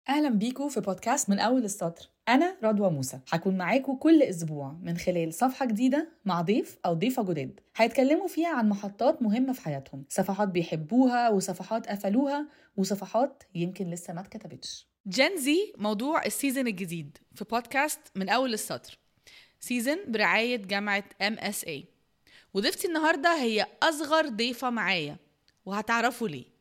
أهلا بيكم في بودكاست من أول السطر أنا رضوى موسى هكون معاكم كل أسبوع من خلال صفحة جديدة مع ضيف أو ضيفة جداد هيتكلموا فيها عن محطات مهمة في حياتهم صفحات بيحبوها وصفحات قفلوها وصفحات يمكن لسه ما اتكتبتش جين زي موضوع السيزون الجديد في بودكاست من أول السطر سيزون برعاية جامعة ام اس اي وضيفتي النهاردة هي أصغر ضيفة معايا وهتعرفوا ليه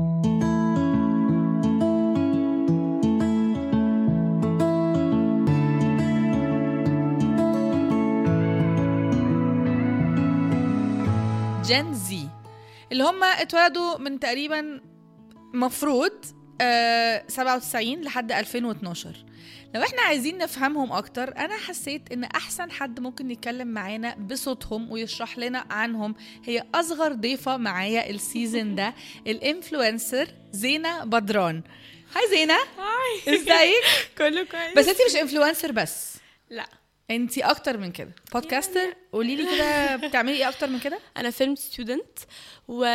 جين زي اللي هم اتولدوا من تقريبا مفروض آه 97 لحد 2012 لو احنا عايزين نفهمهم اكتر انا حسيت ان احسن حد ممكن يتكلم معانا بصوتهم ويشرح لنا عنهم هي اصغر ضيفه معايا السيزون ده الانفلونسر زينه بدران هاي زينه هاي ازيك كله كويس بس انت مش انفلونسر بس لا انت اكتر من كده بودكاستر قولي لي كده بتعملي ايه اكتر من كده انا فيلم ستودنت و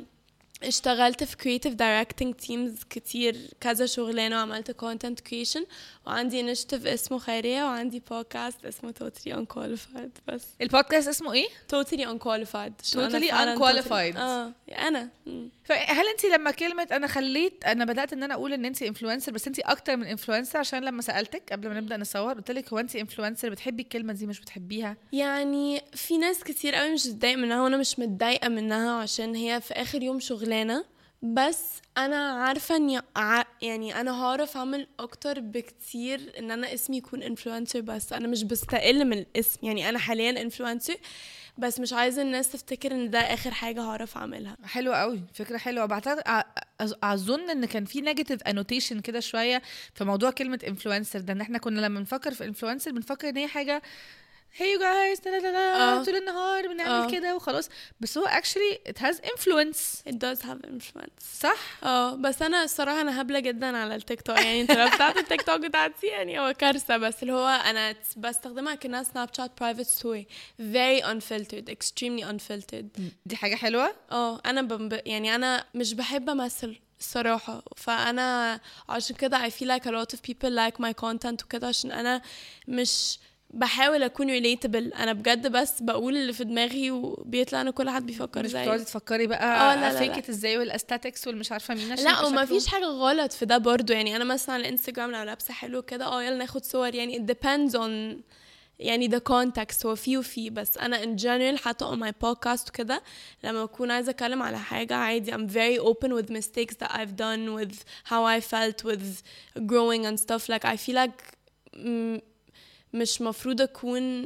اشتغلت في creative directing teams كتير كذا شغلانه وعملت content creation وعندي initiative اسمه خيريه وعندي podcast اسمه totally unqualified بس البودكاست اسمه ايه totally unqualified عشان أنا Totally فعلاً unqualified. اه انا مم. فهل انت لما كلمه انا خليت انا بدات ان انا اقول ان انت انفلونسر بس انت اكتر من انفلونسر عشان لما سالتك قبل ما نبدا نصور قلت لك هو انت انفلونسر بتحبي الكلمه دي مش بتحبيها يعني في ناس كتير قوي مش بتضايق منها وانا مش متضايقه منها عشان هي في اخر يوم شغلانه بس انا عارفه اني ع... يعني انا هعرف اعمل اكتر بكتير ان انا اسمي يكون انفلونسر بس انا مش بستقل من الاسم يعني انا حاليا انفلونسر بس مش عايزه الناس تفتكر ان ده اخر حاجه هعرف اعملها حلوه قوي فكره حلوه بعتقد أ- أظ- اظن ان كان في نيجاتيف انوتيشن كده شويه في موضوع كلمه انفلونسر ده ان احنا كنا لما بنفكر في انفلونسر بنفكر ان هي حاجه هي جايز لا لا لا آه. طول النهار بنعمل آه. كده وخلاص بس هو actually it has influence it does have influence صح اه بس انا الصراحه انا هبله جدا على التيك توك يعني انت لو بتاعت التيك توك بتاعتي يعني هو كارثه بس اللي هو انا بستخدمها كانها سناب شات برايفت ستوري very unfiltered extremely unfiltered دي حاجه حلوه اه انا بمب... يعني انا مش بحب امثل الصراحة فأنا عشان كده I feel like a lot of people like my content وكده عشان أنا مش بحاول أكون relatable أنا بجد بس بقول اللي في دماغي وبيطلع إن كل حد بيفكر مش زيي بتقعدي تفكري آه، بقى لا، لا، لا. فيكت ازاي والاستاتكس والمش عارفه مين عشان لا يبقى وما شكله- فيش حاجه غلط في ده برضو يعني انا مثلا على الانستجرام لو لابسه حلو كده اه يلا ناخد صور يعني it depends on يعني the context هو فيه وفيه بس انا in general حتى on my podcast وكده لما بكون عايزه اتكلم على حاجه عادي I'm very open with mistakes that I've done with how I felt with growing and stuff like I feel like م- مش مفروض اكون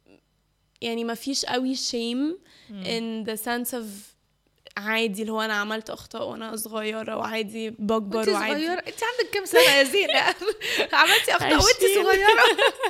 يعني ما فيش قوي shame in the sense of عادي اللي هو انا عملت اخطاء وانا صغيره وعادي بكبر انت وعادي صغيره انت عندك كام سنه يا زينه عملتي اخطاء وانت عشرين. صغيره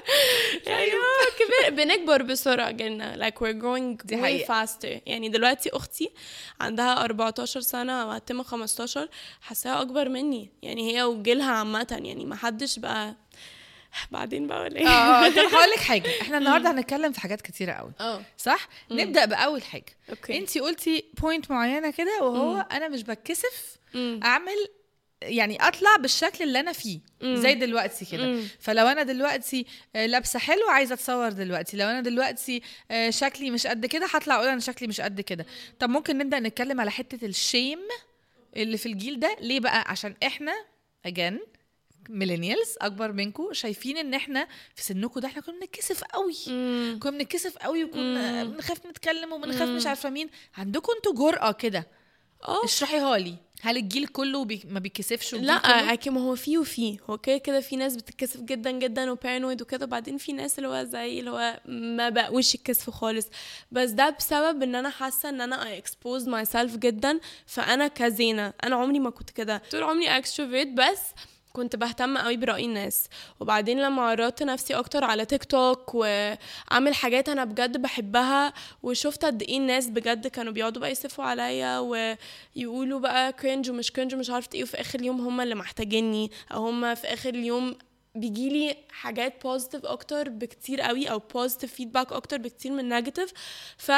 يعني اه كبر بنكبر بسرعه جدا like we're growing دي way حقيقة. faster يعني دلوقتي اختي عندها 14 سنه وهتم 15 حاساها اكبر مني يعني هي وجيلها عامه يعني ما حدش بقى بعدين بقى ولا ايه اه طب هقول لك حاجه احنا النهارده هنتكلم في حاجات كتيره قوي اه صح نبدا باول حاجه اوكي انت قلتي بوينت معينه كده وهو انا مش بتكسف مم. اعمل يعني اطلع بالشكل اللي انا فيه زي دلوقتي كده مم. فلو انا دلوقتي آه، لابسه حلو عايزه اتصور دلوقتي لو انا دلوقتي آه، شكلي مش قد كده هطلع اقول انا شكلي مش قد كده طب ممكن نبدا نتكلم على حته الشيم اللي في الجيل ده ليه بقى عشان احنا اجان ميلينيالز اكبر منكم شايفين ان احنا في سنكم ده احنا كنا بنتكسف قوي مم. كنا بنتكسف قوي وكنا مم. بنخاف نتكلم وبنخاف مم. مش عارفه مين عندكم انتوا جرأة كده اه اشرحيها لي هل الجيل كله بي... ما بيتكسفش والجيل لا كله؟ اكيد ما هو فيه وفيه هو كده كده في ناس بتتكسف جدا جدا وبارانويد وكده وبعدين في ناس اللي هو زي اللي هو ما بقوش يتكسفوا خالص بس ده بسبب ان انا حاسه ان انا I expose myself جدا فانا كزينه انا عمري ما كنت كده طول عمري اكستروفيرت بس كنت بهتم قوي برأي الناس وبعدين لما عرضت نفسي اكتر على تيك توك واعمل حاجات انا بجد بحبها وشفت قد ايه الناس بجد كانوا بيقعدوا بقى يصفوا عليا ويقولوا بقى كرنج ومش كرنج ومش عارفه ايه وفي اخر اليوم هم اللي محتاجيني او هم في اخر اليوم بيجيلي حاجات بوزيتيف اكتر بكتير قوي او بوزيتيف فيدباك اكتر بكتير من نيجاتيف ف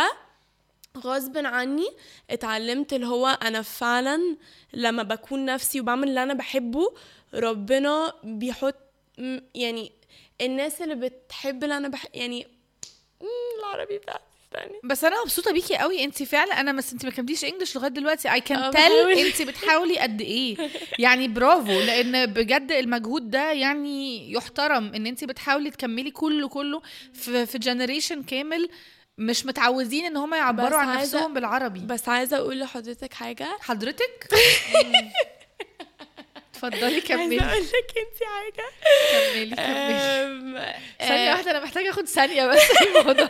غصب عني اتعلمت اللي هو انا فعلا لما بكون نفسي وبعمل اللي انا بحبه ربنا بيحط م- يعني الناس اللي بتحب اللي انا بح يعني مم، العربي بتاعتي استني بس انا مبسوطه بيكي قوي انت فعلا انا بس انت ما كملتيش انجلش لغايه دلوقتي اي كان اه، تل بحاول. انت بتحاولي قد ايه يعني برافو لان بجد المجهود ده يعني يحترم ان انت بتحاولي تكملي كله كله في في جنريشن كامل مش متعودين ان هم يعبروا بس عن عايزة- نفسهم بالعربي بس عايزه اقول لحضرتك حاجه حضرتك اتفضلي عايزه كملي اقول لك انت حاجه كملي كملي أم، ثانية آه، واحدة أنا محتاجة آخد ثانية بس في الموضوع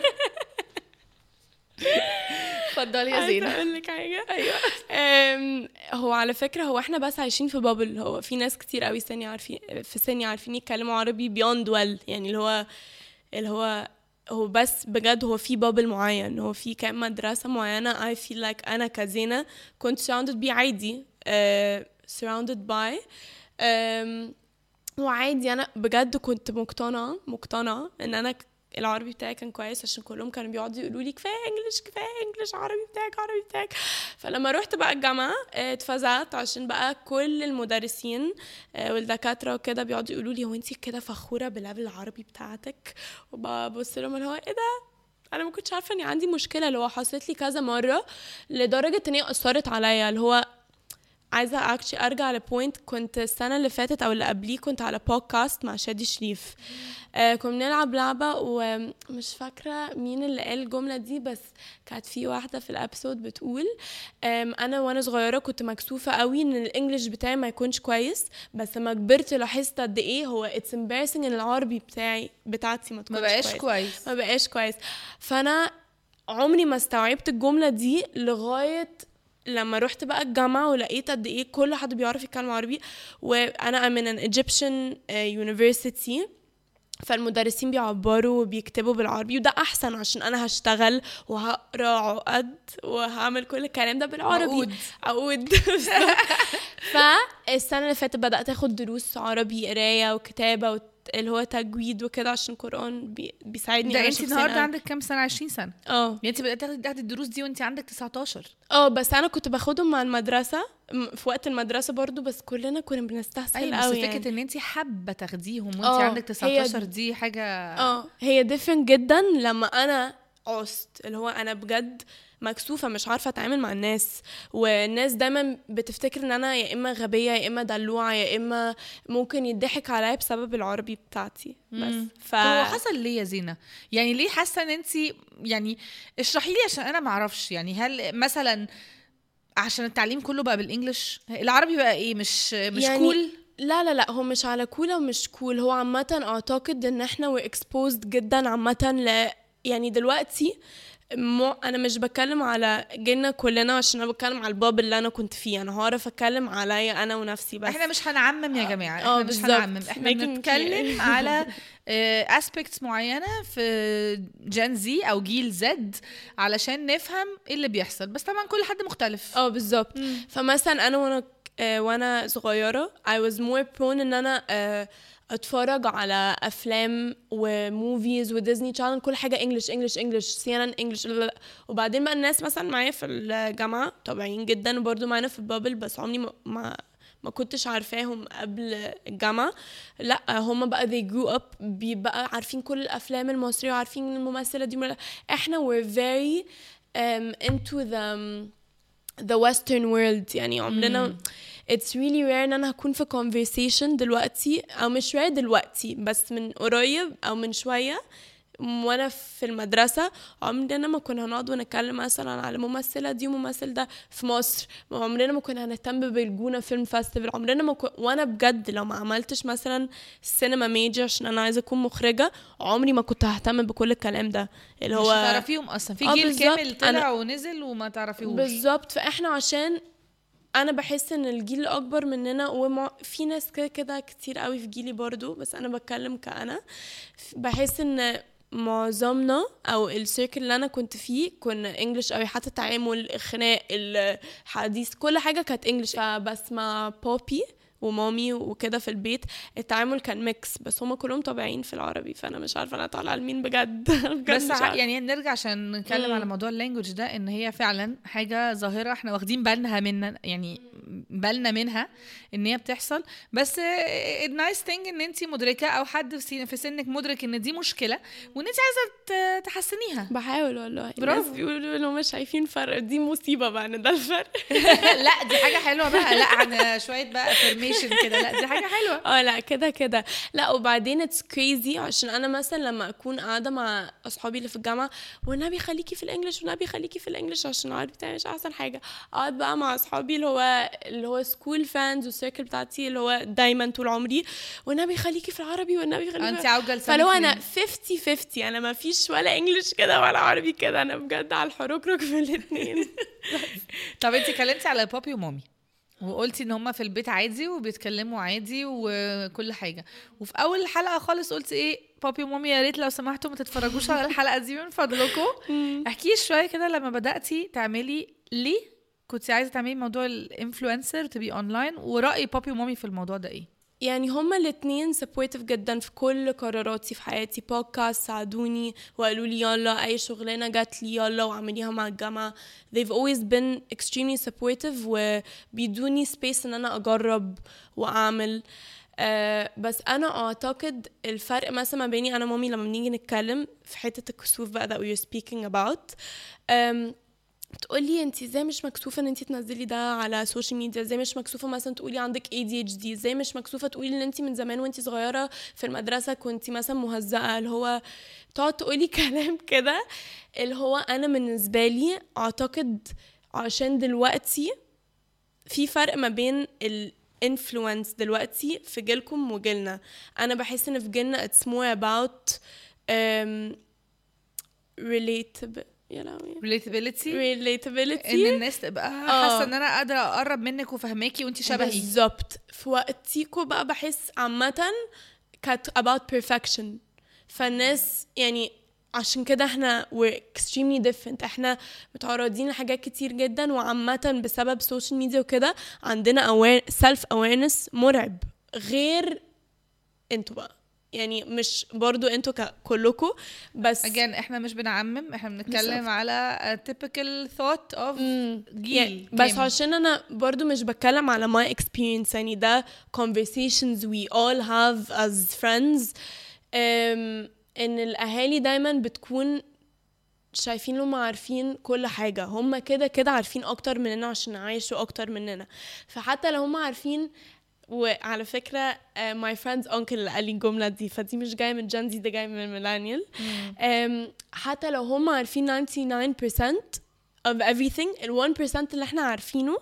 اتفضلي يا عايزه زينة اقول لك حاجه ايوه هو على فكره هو احنا بس عايشين في بابل هو في ناس كتير قوي سني عارفين في سني عارفين يتكلموا عربي بيوند ويل يعني اللي هو اللي هو هو بس بجد هو في بابل معين هو في كام مدرسة معينة I feel like أنا كزينة كنت surrounded بيه عادي uh, surrounded by um, وعادي أنا بجد كنت مقتنعة مقتنعة إن أنا ك- العربي بتاعي كان كويس عشان كلهم كانوا بيقعدوا يقولوا لي كفايه انجلش كفايه انجلش عربي بتاعك عربي بتاعك فلما رحت بقى الجامعه آه، اتفزعت عشان بقى كل المدرسين آه، والدكاتره وكده بيقعدوا يقولوا لي هو انت كده فخوره بالليفل العربي بتاعتك وببص لهم اللي هو ايه ده انا ما كنتش عارفه اني عندي مشكله اللي هو حصلت لي كذا مره لدرجه ان هي اثرت عليا اللي هو عايزه اكشلي ارجع لبوينت كنت السنه اللي فاتت او اللي قبليه كنت على بودكاست مع شادي شريف آه كنا بنلعب لعبه ومش فاكره مين اللي قال الجمله دي بس كانت في واحده في الابسود بتقول آم، انا وانا صغيره كنت مكسوفه قوي ان الانجليش بتاعي ما يكونش كويس بس لما كبرت لاحظت قد ايه هو اتس embarrassing ان العربي بتاعي بتاعتي ما تكونش ما بقاش كويس. كويس ما بقاش كويس فانا عمري ما استوعبت الجمله دي لغايه لما رحت بقى الجامعة ولقيت قد ايه كل حد بيعرف يتكلم عربي وانا من an Egyptian uh, university فالمدرسين بيعبروا وبيكتبوا بالعربي وده احسن عشان انا هشتغل وهقرا عقد وهعمل كل الكلام ده بالعربي عقود. عقود فالسنه اللي فاتت بدات اخد دروس عربي قرايه وكتابه وت- اللي هو تجويد وكده عشان القران بي... بيساعدني ده أنا انت شخصياً النهارده أوي. عندك كام سنة 20 سنة اه يعني انت بدأت تاخدي تاخدي الدروس دي وانت عندك 19 اه بس انا كنت باخدهم مع المدرسه م- في وقت المدرسه برضو بس كلنا كنا بنستسهل ايوه بس قوي فكرة يعني. ان انت حابة تاخديهم وانت اه، عندك هي 19 دي حاجة اه هي ديفرنت جدا لما انا عست اللي هو انا بجد مكسوفه مش عارفه اتعامل مع الناس والناس دايما بتفتكر ان انا يا اما غبيه يا اما دلوعه يا اما ممكن يضحك عليا بسبب العربي بتاعتي بس مم. ف هو حصل ليه يا زينة؟ يعني ليه حاسة ان انت يعني اشرحي لي عشان انا ما اعرفش يعني هل مثلا عشان التعليم كله بقى بالانجلش العربي بقى ايه مش مش يعني كول لا لا لا هو مش على كول ومش كول هو عامة اعتقد ان احنا we're exposed جدا عامة ل يعني دلوقتي مو انا مش بتكلم على جيلنا كلنا عشان انا بتكلم على الباب اللي انا كنت فيه انا هعرف اتكلم عليا انا ونفسي بس احنا مش هنعمم يا جماعه اه، احنا مش بالظبط. هنعمم احنا making بنتكلم clear. على اسبيكتس معينه في جين زي او جيل زد علشان نفهم ايه اللي بيحصل بس طبعا كل حد مختلف اه بالظبط فمثلا انا وانا آه، وانا صغيره I was more prone ان انا آه، اتفرج على افلام وموفيز وديزني شانل كل حاجه انجلش انجلش انجلش سي ان ان انجلش وبعدين بقى الناس مثلا معايا في الجامعه طبيعيين جدا وبرضه معانا في البابل بس عمري ما, ما ما كنتش عارفاهم قبل الجامعة لا هم بقى they grew up بيبقى عارفين كل الأفلام المصرية وعارفين الممثلة دي ولا- احنا we're very um, into the the western world يعني عمرنا it's really rare ان انا هكون في conversation دلوقتي او مش rare دلوقتي بس من قريب او من شوية وانا في المدرسة عمرنا ما كنا هنقعد ونتكلم مثلا على ممثلة دي وممثل ده في مصر عمرنا ما كنا هنهتم بالجونة فيلم فاستيفال عمرنا ما كن... وانا بجد لو ما عملتش مثلا سينما ميجر عشان انا عايزة اكون مخرجة عمري ما كنت ههتم بكل الكلام ده اللي مش هو هتعرفيهم اصلا في اه جيل بالظبط. كامل طلع أنا- ونزل وما تعرفيهوش بالظبط فاحنا عشان انا بحس ان الجيل الاكبر مننا ومع في ناس كده كده كتير قوي في جيلي برضو بس انا بتكلم كأنا بحس ان معظمنا او السيركل اللي انا كنت فيه كنا انجلش قوي حتى التعامل الخناق الحديث كل حاجه كانت انجلش فبسمع بوبي ومامي وكده في البيت التعامل كان ميكس بس هما كلهم طبيعيين في العربي فانا مش عارفه انا طالعه لمين بجد بجد بس مش ع- عارفة. يعني نرجع عشان نتكلم مم. على موضوع اللانجوج ده ان هي فعلا حاجه ظاهره احنا واخدين بالنا منها يعني بالنا منها ان هي بتحصل بس النايس ثينج ان انت مدركه او حد في سن- في سنك مدرك ان دي مشكله وان انت عايزه ت- تحسنيها بحاول والله برافو. الناس بيقولوا انهم مش شايفين فرق دي مصيبه بقى ان ده الفرق لا دي حاجه حلوه بقى لا عن شويه بقى افرميشن كده لا دي حاجه حلوه اه لا كده كده لا وبعدين اتس كريزي عشان انا مثلا لما اكون قاعده مع اصحابي اللي في الجامعه والنبي خليكي في الانجليش والنبي خليكي في الانجليش عشان العربي بتاعي مش احسن حاجه اقعد بقى مع اصحابي اللي هو اللي هو سكول فانز والسيركل بتاعتي اللي هو دايما طول عمري والنبي خليكي في العربي والنبي خليكي انت في عوجه لسانك فلو انا منين؟ 50 50 انا ما فيش ولا انجليش كده ولا عربي كده انا بجد على الحركرك في الاثنين طب انت اتكلمتي على بابي ومامي وقلتي ان هما في البيت عادي وبيتكلموا عادي وكل حاجه وفي اول الحلقه خالص قلت ايه بابي ومامي يا ريت لو سمحتوا ما تتفرجوش على الحلقه دي من فضلكم احكي لي شويه كده لما بداتي تعملي ليه كنت عايزه تعملي موضوع الانفلونسر تبقي اونلاين وراي بابي ومامي في الموضوع ده ايه يعني هما الاتنين سبورتيف جدا في كل قراراتي في حياتي بودكاست ساعدوني وقالوا لي يلا اي شغلانه جات لي يلا واعمليها مع الجامعه they've always been extremely supportive وبيدوني space ان انا اجرب واعمل آه بس انا اعتقد الفرق مثلا ما بيني انا ومامي لما بنيجي نتكلم في حته الكسوف بقى that we are speaking about um, تقولي انت ازاي مش مكسوفه ان انت تنزلي ده على السوشيال ميديا ازاي مش مكسوفه مثلا تقولي عندك ADHD ازاي مش مكسوفه تقولي ان انت من زمان وانت صغيره في المدرسه كنت مثلا مهزأه اللي هو تقعد تقولي كلام كده اللي هو انا بالنسبه لي اعتقد عشان دلوقتي في فرق ما بين الانفلونس دلوقتي في جيلكم وجيلنا انا بحس ان في جيلنا it's more about um, relatable يا لهوي relatability relatability ان الناس تبقى آه. حاسه ان انا قادره اقرب منك وفهماكي وانت شبهي بالظبط في وقتيكو بقى بحس عامة كانت about perfection فالناس يعني عشان كده احنا we're extremely different احنا متعرضين لحاجات كتير جدا وعامة بسبب السوشيال ميديا وكده عندنا aware self awareness مرعب غير انتوا بقى يعني مش برضو انتوا ك- كلكوا بس again احنا مش بنعمم احنا بنتكلم بالظبط. على a typical thought of مم. جيل يعني بس كامل. عشان انا برضو مش بتكلم على my experience يعني ده conversations we all have as friends um, ان الاهالي دايما بتكون شايفين لهم عارفين كل حاجة هم كده كده عارفين اكتر مننا عشان عايشوا اكتر مننا فحتى لو هم عارفين وعلى فكرة uh, my friend's uncle اللي قال لي الجملة دي فدي مش جاية من جنزي ده جاي من ميلانيال um, حتى لو هم عارفين 99% of everything ال 1% اللي احنا عارفينه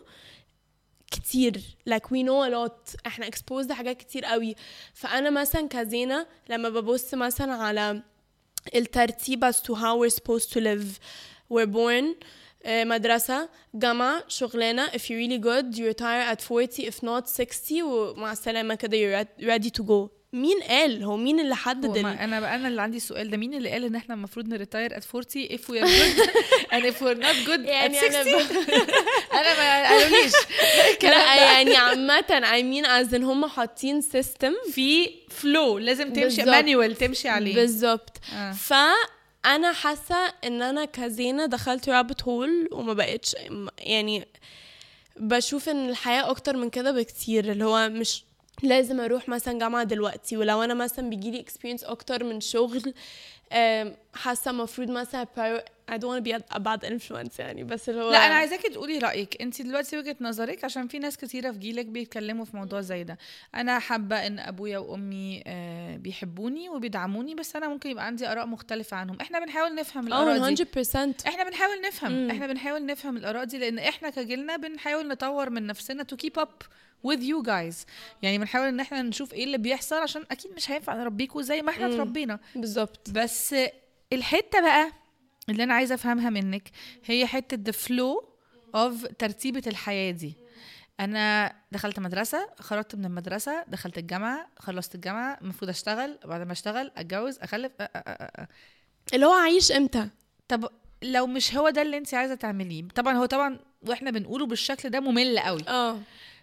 كتير like we know a lot احنا exposed لحاجات كتير قوي فانا مثلا كزينة لما ببص مثلا على الترتيب as to how we're supposed to live we're born آه، مدرسة جامعة شغلانة if you're really good you retire at 40 if not 60 ومع السلامة كده you're red- ready to go مين قال هو مين اللي حدد هو ال... ما انا بقى انا اللي عندي السؤال ده مين اللي قال ان احنا المفروض نريتاير at 40 if we are good and if we're not good يعني at 60 أنا انا ما قالوليش لا يعني عامة I mean as in هم حاطين سيستم في فلو لازم تمشي بالظبط. مانيوال تمشي عليه بالظبط آه. فانا حاسه ان انا كزينه دخلت رابت هول وما بقتش يعني بشوف ان الحياه اكتر من كده بكتير اللي هو مش لازم اروح مثلا جامعه دلوقتي ولو انا مثلا بيجيلي experience اكتر من شغل آم، حاسه المفروض مثلا prior- I don't want to be a a bad influence يعني بس اللي هو لا انا عايزاكي تقولي رايك انت دلوقتي وجهه نظرك عشان في ناس كتيره في جيلك بيتكلموا في موضوع زي ده انا حابه ان ابويا وامي آه، بيحبوني وبيدعموني بس انا ممكن يبقى عندي اراء مختلفه عنهم احنا بنحاول نفهم الاراء اه دي 100% احنا بنحاول نفهم مم. احنا بنحاول نفهم الاراء دي لان احنا كجيلنا بنحاول نطور من نفسنا to keep up with you guys يعني بنحاول ان احنا نشوف ايه اللي بيحصل عشان اكيد مش هينفع نربيكوا زي ما احنا مم. اتربينا بالظبط بس الحته بقى اللي انا عايزه افهمها منك هي حته the flow of ترتيبه الحياه دي انا دخلت مدرسه خرجت من المدرسه دخلت الجامعه خلصت الجامعه المفروض اشتغل بعد ما اشتغل اتجوز اخلف أ- أ- أ- أ. اللي هو عايش امتى طب لو مش هو ده اللي انت عايزه تعمليه طبعا هو طبعا واحنا بنقوله بالشكل ده ممل قوي اه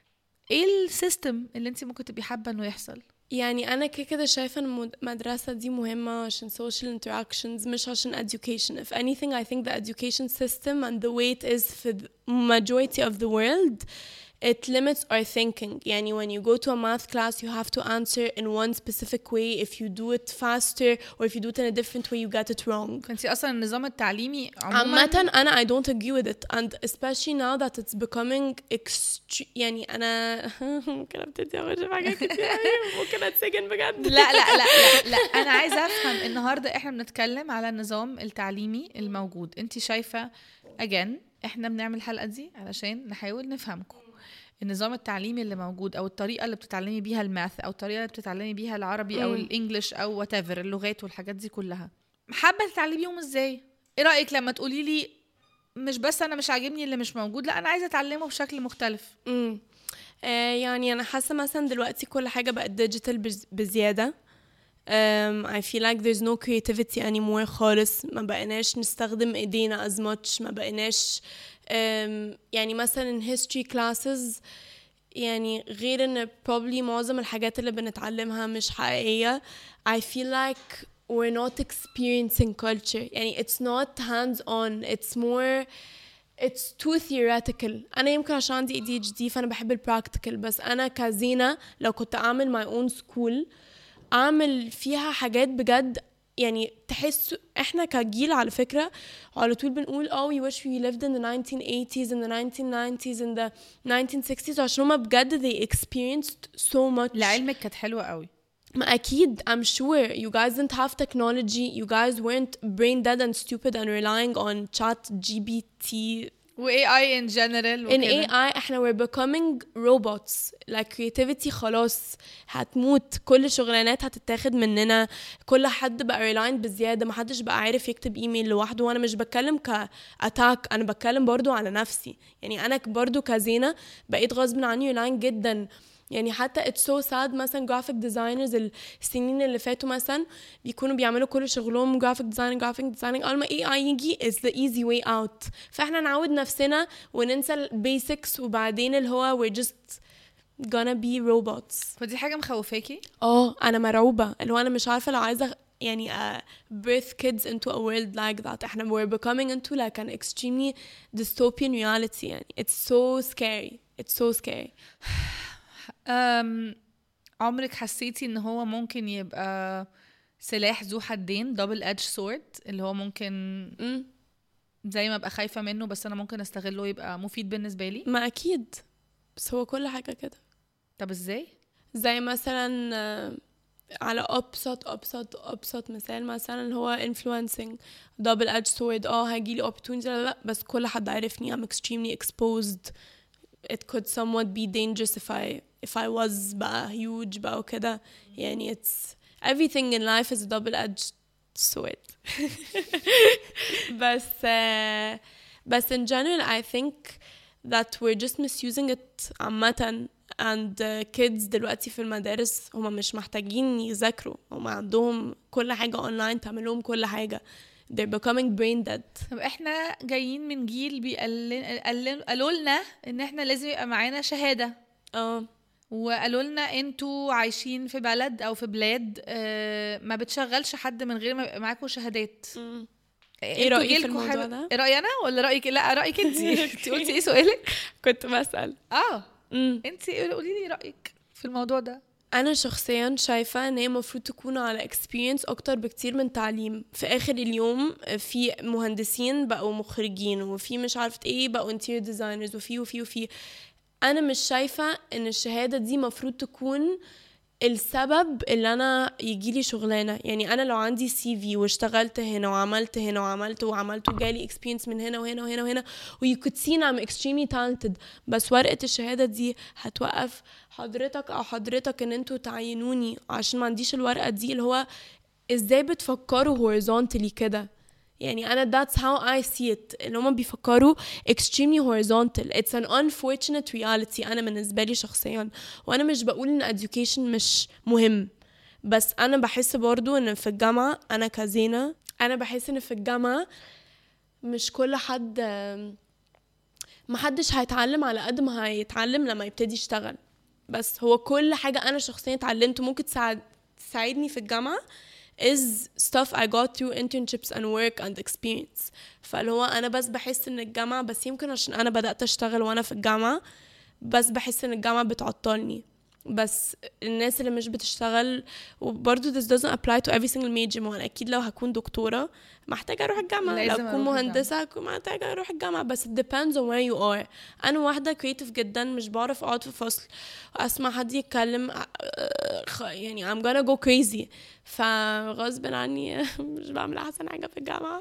ايه السيستم اللي انت ممكن تبقي حابه انه يحصل يعني انا كده كده شايفه ان المدرسه دي مهمه عشان social interactions مش عشان education if anything I think the education system and the way it is for the majority of the world it limits our thinking يعني when you go to a math class you have to answer in one specific way if you do it faster or if you do it in a different way you get it wrong فانت اصلا النظام التعليمي عموما عامة أنا I don't agree with it and especially now that it's becoming extre- يعني أنا ممكن أبتدي أخش في حاجات كتير أوي، ممكن أتسجن بجد لا لا لا لا لا انا عايزه افهم النهارده احنا بنتكلم على النظام التعليمي الموجود انت شايفه اجان احنا بنعمل الحلقه دي علشان نحاول نفهمكم النظام التعليمي اللي موجود او الطريقه اللي بتتعلمي بيها الماث او الطريقه اللي بتتعلمي بيها العربي او مم. الانجليش او وات اللغات والحاجات دي كلها حابه تتعلميهم ازاي ايه رايك لما تقولي لي مش بس انا مش عاجبني اللي مش موجود لا انا عايزه اتعلمه بشكل مختلف امم آه يعني انا حاسه مثلا دلوقتي كل حاجه بقت ديجيتال بزياده um, I feel like there's no creativity anymore خالص ما بقيناش نستخدم ايدينا as much ما بقيناش um, يعني مثلا history classes يعني غير ان probably معظم الحاجات اللي بنتعلمها مش حقيقية I feel like we're not experiencing culture يعني it's not hands on it's more it's too theoretical انا يمكن عشان عندي ADHD فانا بحب البراكتيكال بس انا كزينة لو كنت اعمل my own school اعمل فيها حاجات بجد يعني تحس احنا كجيل على فكرة على طول بنقول oh we wish we lived in the 1980s and the 1990s and the 1960s عشان هما بجد they experienced so much لعلمك كانت حلوه قوي ما أكيد I'm sure you guys didn't have technology you guys weren't brain dead and stupid and relying on chat GBT و AI in general in وكده. AI احنا we're becoming robots like creativity خلاص هتموت كل شغلانات هتتاخد مننا كل حد بقى reliant بزيادة محدش بقى عارف يكتب ايميل لوحده وانا مش بتكلم كأتاك انا بتكلم برضو على نفسي يعني انا برضو كزينة بقيت غصب عني reliant جدا يعني حتى it's so sad مثلا graphic designers السنين اللي فاتوا مثلا بيكونوا بيعملوا كل شغلهم graphic designing graphic designing اول ما AI يجي is the easy way out فاحنا نعود نفسنا وننسى البيسكس وبعدين اللي هو we're just gonna be robots فدي حاجه مخوفاكي اه انا مرعوبة اللي هو انا مش عارفة لو عايزة يعني uh, birth kids into a world like that احنا we're becoming into like an extremely dystopian reality يعني it's so scary it's so scary أم عمرك حسيتي ان هو ممكن يبقى سلاح ذو حدين دبل ادج سورد اللي هو ممكن مم. زي ما ابقى خايفه منه بس انا ممكن استغله يبقى مفيد بالنسبه لي ما اكيد بس هو كل حاجة كده طب ازاي زي مثلا آه، على ابسط ابسط ابسط مثال مثلا اللي هو influencing double edged sword اه هيجيلي opportunity لا لا بس كل حد عارفني I'm extremely exposed it could somewhat be dangerous if I if I was بقى huge بقى وكده يعني it's everything in life is a double edged sword بس uh, بس in general I think that we're just misusing it عامة and uh, kids دلوقتي في المدارس هما مش محتاجين يذاكروا هما عندهم كل حاجة online تعمل لهم كل حاجة they're becoming brain dead طب احنا جايين من جيل بيقلل قالوا لنا ان احنا لازم يبقى معانا شهاده اه وقالوا لنا انتوا عايشين في بلد او في بلاد آه، ما بتشغلش حد من غير ما يبقى معاكم شهادات ايه انتوا رأيك في جيلكوا الموضوع حابب- ده؟ ايه رايي انا ولا رايك لا رايك انت انت قلتي ايه سؤالك كنت بسأل اه مم. انت قولي لي رايك في الموضوع ده انا شخصيا شايفه ان هي المفروض تكون على experience اكتر بكتير من تعليم في اخر اليوم في مهندسين بقوا مخرجين وفي مش عارفه ايه بقوا interior designers وفي وفي وفي انا مش شايفه ان الشهاده دي مفروض تكون السبب اللي انا يجيلي شغلانه يعني انا لو عندي سي في واشتغلت هنا وعملت هنا وعملت وعملت وجالي اكسبيرينس من هنا وهنا وهنا وهنا و you could see ان I'm extremely talented بس ورقه الشهاده دي هتوقف حضرتك او حضرتك ان انتوا تعينوني عشان ما عنديش الورقه دي اللي هو ازاي بتفكروا horizontally كده يعني انا that's how I see it اللي هما بيفكروا extremely horizontal it's an unfortunate reality انا بالنسبه لي شخصيا وانا مش بقول ان education مش مهم بس انا بحس برضو ان في الجامعه انا كزينه انا بحس ان في الجامعه مش كل حد محدش هيتعلم على قد ما هيتعلم لما يبتدي يشتغل بس هو كل حاجه انا شخصيا اتعلمته ممكن تساعد تساعدني في الجامعه is stuff I got through internships and work and experience فاللي هو انا بس بحس ان الجامعه بس يمكن عشان انا بدات اشتغل وانا في الجامعه بس بحس ان الجامعه بتعطلني بس الناس اللي مش بتشتغل وبرضه this doesn't apply to every single major ما هو أنا اكيد لو هكون دكتوره محتاجه اروح الجامعه لازم لو اكون أروح مهندسه هكون محتاجه اروح الجامعه بس it depends on where you are انا واحده creative جدا مش بعرف اقعد في فصل اسمع حد يتكلم آه، خ- يعني I'm gonna go crazy فغصب عني مش بعمل احسن حاجه في الجامعه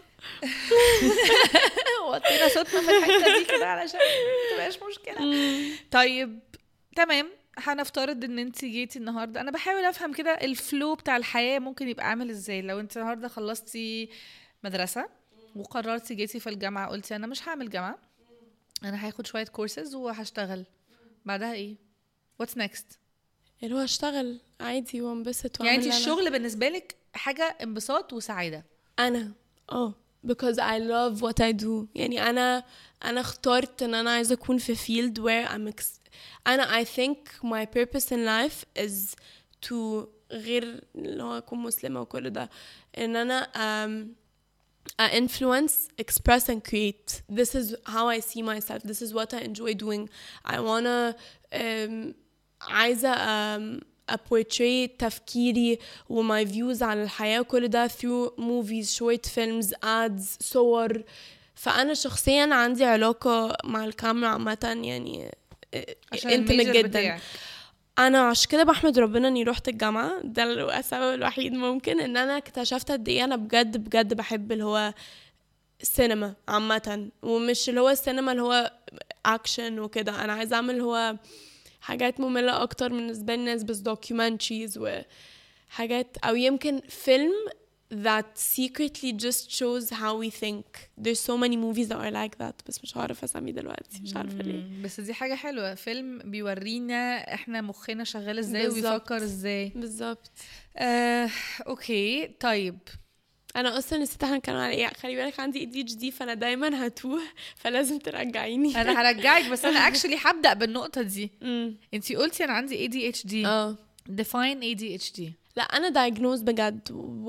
وطينا صوتنا في الحته دي كده علشان ما تبقاش مشكله طيب تمام هنفترض ان انت جيتي النهارده انا بحاول افهم كده الفلو بتاع الحياه ممكن يبقى عامل ازاي لو انت النهارده خلصتي مدرسه وقررتي جيتي في الجامعه قلتي انا مش هعمل جامعه انا هاخد شويه كورسز وهشتغل بعدها ايه واتس نيكست اللي هو اشتغل عادي وانبسط يعني وأعمل انت اللي أنا- الشغل بالنسبه لك حاجه انبساط وسعاده انا اه because I love what I do يعني انا انا اخترت ان انا عايزه اكون في field where I'm ex- انا I think my purpose in life is to غير اللي هو اكون مسلمه وكل ده ان انا um, uh, influence, express, and create. This is how I see myself. This is what I enjoy doing. I wanna um, عايزة um, portray تفكيري وماي views عن الحياة وكل ده through movies, short films, ads, صور فأنا شخصيا عندي علاقة مع الكاميرا عامة يعني عشان intimate الميجر جدا بتاعك. انا عشان كده بحمد ربنا اني رحت الجامعه ده السبب الوحيد ممكن ان انا اكتشفت قد ايه انا بجد بجد بحب اللي هو السينما عامه ومش اللي هو السينما اللي هو اكشن وكده انا عايزه اعمل اللي هو حاجات ممله اكتر بالنسبه للناس بس documentaries وحاجات او يمكن فيلم that secretly just shows how we think there's so many movies that are like that بس مش هعرف اسمي دلوقتي مش عارفه ليه مم، بس دي حاجة حلوة فيلم بيورينا احنا مخنا شغال ازاي بالظبط. وبيفكر ازاي بالظبط آه، اوكي طيب انا اصلا نسيت احنا كانوا على ايه خلي بالك عندي اي دي اتش دي فانا دايما هتوه فلازم ترجعيني انا هرجعك بس انا اكشلي هبدأ بالنقطة دي امم انتي قلتي انا عندي ADHD اه define ADHD لا انا دايجنوز بجد و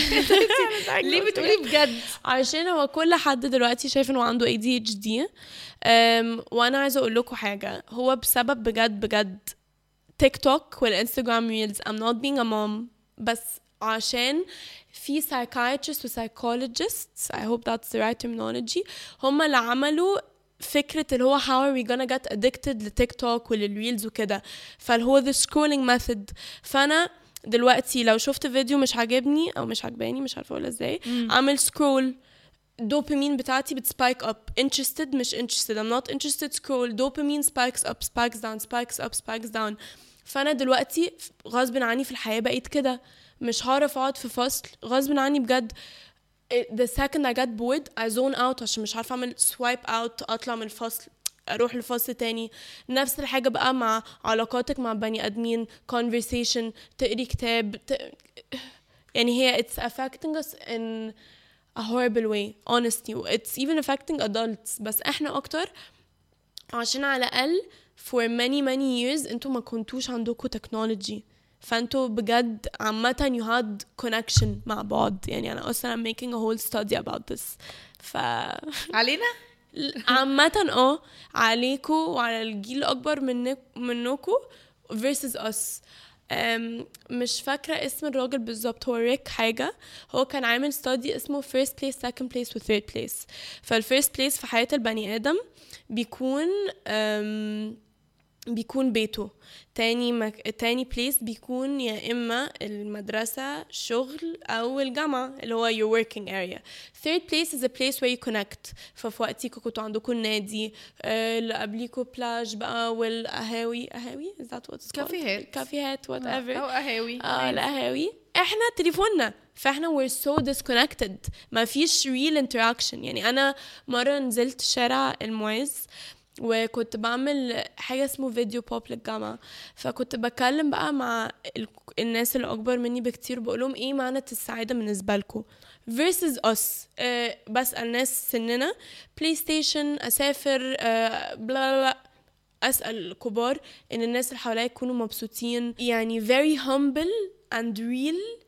ليه بتقولي بجد عشان هو كل حد دلوقتي شايف انه عنده ADHD أم وانا عايزه اقول لكم حاجه هو بسبب بجد بجد تيك توك والانستغرام ريلز I'm not being a mom بس عشان في psychiatrists و psychologists I hope that's the right terminology هم اللي عملوا فكرة اللي هو how are we gonna get addicted لتيك توك وللريلز وكده فاللي هو the scrolling method فأنا دلوقتي لو شفت فيديو مش عاجبني أو مش عجباني مش عارفة أقولها ازاي اعمل سكرول دوبامين بتاعتي بتسبايك اب interested مش interested I'm not interested scroll دوبامين spikes up spikes down spikes up spikes down فانا دلوقتي غصب عني في الحياه بقيت كده مش هعرف اقعد في فصل غصب عني بجد the second I get bored I zone out عشان مش عارفه اعمل swipe out اطلع من الفصل اروح لفصل تاني نفس الحاجه بقى مع علاقاتك مع بني ادمين conversation تقري كتاب ت... يعني هي it's affecting us in a horrible way honestly it's even affecting adults بس احنا اكتر عشان على الاقل for many many years انتوا ما كنتوش عندكم technology فانتوا بجد عامة you had connection مع بعض يعني انا اصلا I'm making a whole study about this ف علينا عامة اه عليكوا وعلى الجيل الأكبر منك منكوا versus us أم، مش فاكرة اسم الراجل بالظبط هو ريك حاجة هو كان عامل study اسمه first place second place و third place فالفيرست place في حياة البني آدم بيكون أم، بيكون بيته تاني مك... تاني بليس بيكون يا إما المدرسة شغل أو الجامعة اللي هو your working area third place is a place where you connect ففي وقتيكوا كنتوا عندكم النادي آه، اللي قبليكوا بلاج بقى والقهاوي قهاوي is that what it's called كافيهات. كافيهات whatever او قهاوي اه القهاوي احنا تليفوننا فاحنا we're so disconnected ما فيش real interaction يعني انا مرة نزلت شارع المعز وكنت بعمل حاجة اسمه فيديو بوب للجامعة فكنت بكلم بقى مع ال- الناس اللي أكبر مني بكتير بقولهم ايه معنى السعادة بالنسبة لكم versus us أه بسأل ناس سننا بلاي ستيشن أسافر أه بلا بلا بلا اسال الكبار ان الناس اللي حواليا يكونوا مبسوطين يعني very humble and real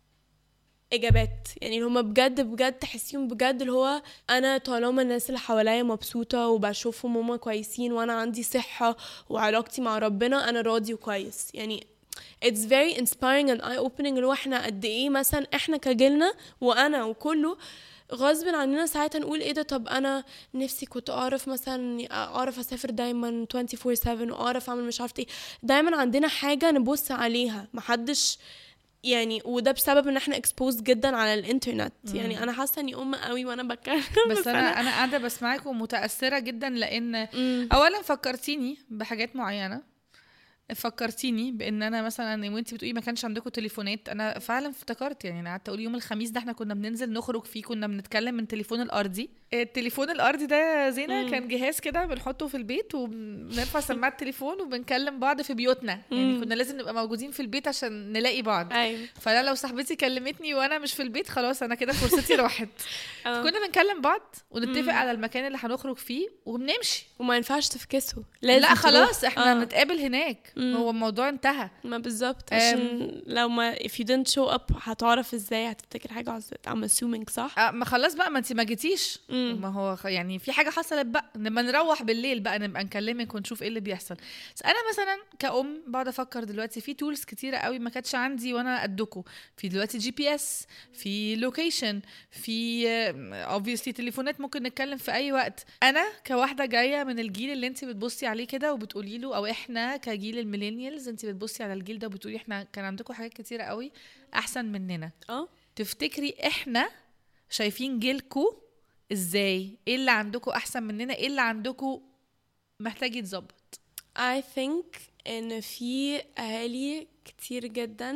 اجابات يعني اللي هما بجد بجد تحسيهم بجد اللي هو انا طالما الناس اللي حواليا مبسوطه وبشوفهم هما كويسين وانا عندي صحه وعلاقتي مع ربنا انا راضي وكويس يعني it's very inspiring and eye opening اللي هو احنا قد ايه مثلا احنا كجيلنا وانا وكله غصب عننا ساعتها نقول ايه ده طب انا نفسي كنت اعرف مثلا اعرف اسافر دايما 24 7 واعرف اعمل مش عارفه ايه دايما عندنا حاجه نبص عليها محدش يعني وده بسبب ان احنا اكسبوز جدا على الانترنت يعني انا حاسه اني ام قوي وانا بتكلم بس انا انا قاعده بسمعك ومتاثره جدا لان مم. اولا فكرتيني بحاجات معينه فكرتيني بان انا مثلا وانت بتقولي ما كانش عندكم تليفونات انا فعلا افتكرت يعني انا قعدت اقول يوم الخميس ده احنا كنا بننزل نخرج فيه كنا بنتكلم من تليفون الارضي التليفون الارضي ده يا زينه مم. كان جهاز كده بنحطه في البيت وبنرفع سماعه التليفون وبنكلم بعض في بيوتنا يعني مم. كنا لازم نبقى موجودين في البيت عشان نلاقي بعض ايوه فانا لو صاحبتي كلمتني وانا مش في البيت خلاص انا كده فرصتي راحت آه. كنا بنكلم بعض ونتفق مم. على المكان اللي هنخرج فيه وبنمشي وما ينفعش تفكسه لازم لا خلاص تروح. احنا آه. نتقابل هناك مم. هو الموضوع انتهى ما بالظبط عشان لو ما if you didn't show up هتعرف ازاي هتفتكر حاجه عز- I'm assuming صح؟ آه ما خلاص بقى ما انت ما جيتيش مم. ما هو خ- يعني في حاجه حصلت بقى نبقى نروح بالليل بقى نبقى نكلمك ونشوف ايه اللي بيحصل بس انا مثلا كأم بقعد افكر دلوقتي في تولز كتيره قوي ما كانتش عندي وانا قدكم في دلوقتي جي بي اس في لوكيشن في اوبviously تليفونات ممكن نتكلم في اي وقت انا كواحده جايه من الجيل اللي انت بتبصي عليه كده وبتقولي له او احنا كجيل الميلينيالز انت بتبصي على الجيل ده وبتقولي احنا كان عندكم حاجات كتيره قوي احسن مننا اه تفتكري احنا شايفين جيلكو ازاي ايه اللي عندكم احسن مننا ايه اللي عندكم محتاج يتظبط I think ان في اهالي كتير جدا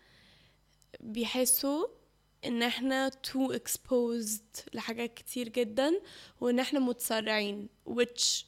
بيحسوا ان احنا too exposed لحاجات كتير جدا وان احنا متسرعين which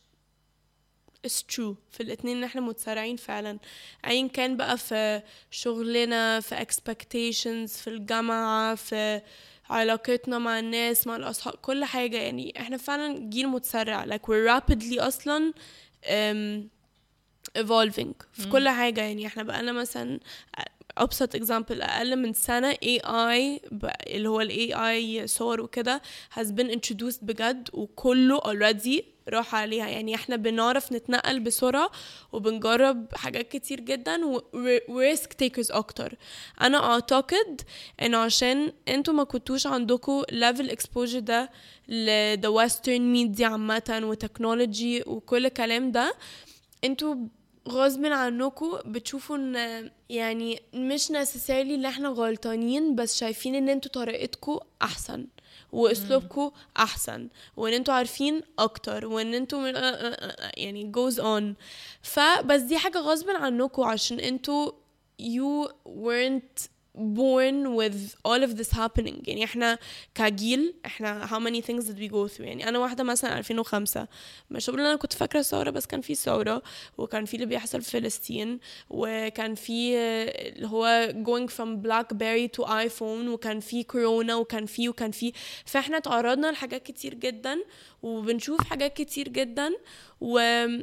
is true في الاتنين ان احنا متسرعين فعلا ايا كان بقى في شغلنا في expectations في الجامعة في علاقتنا مع الناس مع الاصحاب كل حاجة يعني احنا فعلا جيل متسرع like we're rapidly اصلا um, evolving في كل حاجة يعني احنا بقالنا مثلا ابسط اكزامبل اقل من سنه AI ب- اللي هو الاي اي صور وكده has been introduced بجد وكله already راح عليها يعني احنا بنعرف نتنقل بسرعه وبنجرب حاجات كتير جدا و risk takers اكتر انا اعتقد انه عشان انتوا ما كنتوش عندكم level exposure ده ل the western media عامه وتكنولوجي وكل الكلام ده انتوا غصب عنكم بتشوفوا ان يعني مش necessarily اللي احنا غلطانين بس شايفين ان انتوا طريقتكم احسن واسلوبكم احسن وان انتوا عارفين اكتر وان انتوا من يعني goes on فبس دي حاجه غصب عنكم عشان انتوا you weren't born with all of this happening يعني احنا كجيل احنا how many things did we go through يعني انا واحده مثلا 2005 مش بقول انا كنت فاكره ثوره بس كان في ثوره وكان في اللي بيحصل في فلسطين وكان في آه، اللي هو going from blackberry to iphone وكان في كورونا وكان في وكان في فاحنا تعرضنا لحاجات كتير جدا وبنشوف حاجات كتير جدا و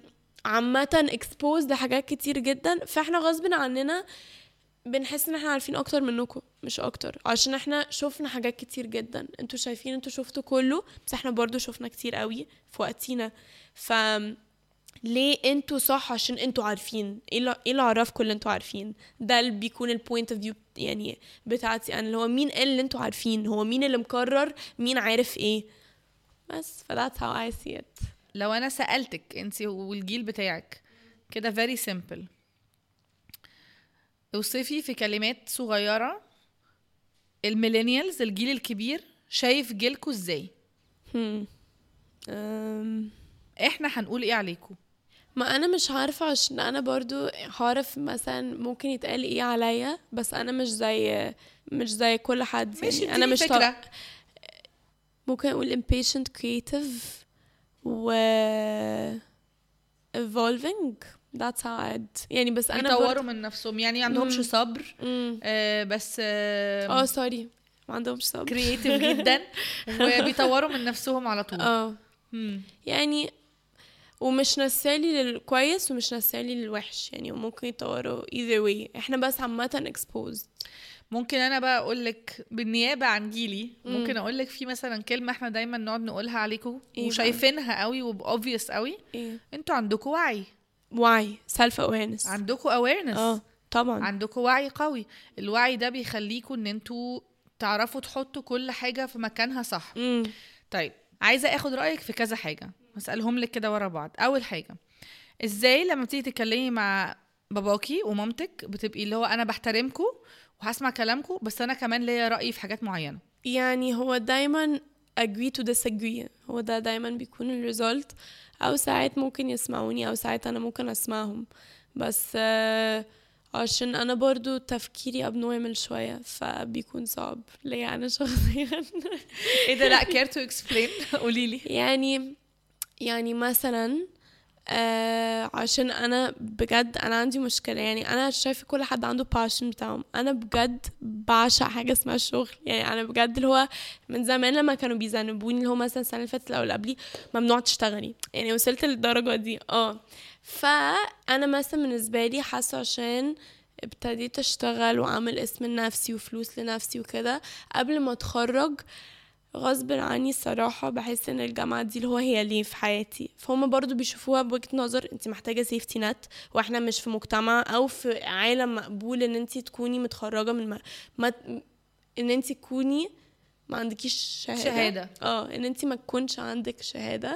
عامة exposed لحاجات كتير جدا فاحنا غصب عننا بنحس ان احنا عارفين اكتر منكم مش اكتر عشان احنا شفنا حاجات كتير جدا انتوا شايفين انتوا شفتوا كله بس احنا برضو شفنا كتير قوي في وقتنا ف ليه انتوا صح عشان انتوا عارفين ايه اللي ايه اللي عرفكم اللي انتوا عارفين ده اللي بيكون البوينت اوف فيو يعني بتاعتي انا اللي هو مين قال اللي انتوا عارفين هو مين اللي مقرر مين عارف ايه بس ف that's how I see it لو انا سالتك انت والجيل بتاعك كده very simple اوصفي في كلمات صغيره الميلينيالز الجيل الكبير شايف جيلكوا ازاي هم. أم. احنا هنقول ايه عليكم ما انا مش عارفه عشان انا برضو عارف مثلا ممكن يتقال ايه عليا بس انا مش زي مش زي كل حد ماشي يعني انا مش فكره طا... ممكن اقول impatient creative و evolving that's how I'd يعني بس انا بيطوروا من نفسهم يعني عندهمش مم. صبر مم. آه بس اه آه سوري ما عندهمش صبر كرييتيف جدا وبيطوروا من نفسهم على طول اه مم. يعني ومش نسالي للكويس ومش نسالي للوحش يعني وممكن يطوروا either way احنا بس عامة exposed ممكن انا بقى اقول لك بالنيابه عن جيلي مم. ممكن اقول لك في مثلا كلمه احنا دايما نقعد نقولها عليكم إيه بقى؟ وشايفينها قوي وبأوبفيوس قوي ايه انتوا عندكم وعي وعي self awareness عندكم awareness اه طبعا عندكم وعي قوي الوعي ده بيخليكم ان انتوا تعرفوا تحطوا كل حاجه في مكانها صح امم طيب عايزه اخد رايك في كذا حاجه هسالهم لك كده ورا بعض اول حاجه ازاي لما بتيجي تتكلمي مع باباكي ومامتك بتبقي اللي هو انا بحترمكم وهسمع كلامكم بس انا كمان ليا راي في حاجات معينه يعني هو دايما agree to disagree هو ده دايما بيكون الريزولت او ساعات ممكن يسمعوني او ساعات انا ممكن اسمعهم بس آه، عشان انا برضو تفكيري abnormal شوية فبيكون صعب ليا انا شخصيا ايه ده لا كير تو اكسبلين قولي لي يعني يعني مثلا آه عشان انا بجد انا عندي مشكله يعني انا شايفه كل حد عنده باشن بتاعهم انا بجد بعشق حاجه اسمها الشغل يعني انا بجد اللي هو من زمان لما كانوا بيذنبوني اللي هو مثلا السنه اللي فاتت او اللي قبلي ممنوع تشتغلي يعني وصلت للدرجه دي اه فانا مثلا بالنسبه لي حاسه عشان ابتديت اشتغل واعمل اسم لنفسي وفلوس لنفسي وكده قبل ما اتخرج غصب عني الصراحة بحس ان الجامعة دي اللي هو هي ليه في حياتي فهم برضو بيشوفوها بوجهة نظر انت محتاجة سيفتي نت واحنا مش في مجتمع او في عالم مقبول ان انت تكوني متخرجة من ما, ما ان انت تكوني ما عندكيش شهادة شهادة. اه ان انت ما تكونش عندك شهادة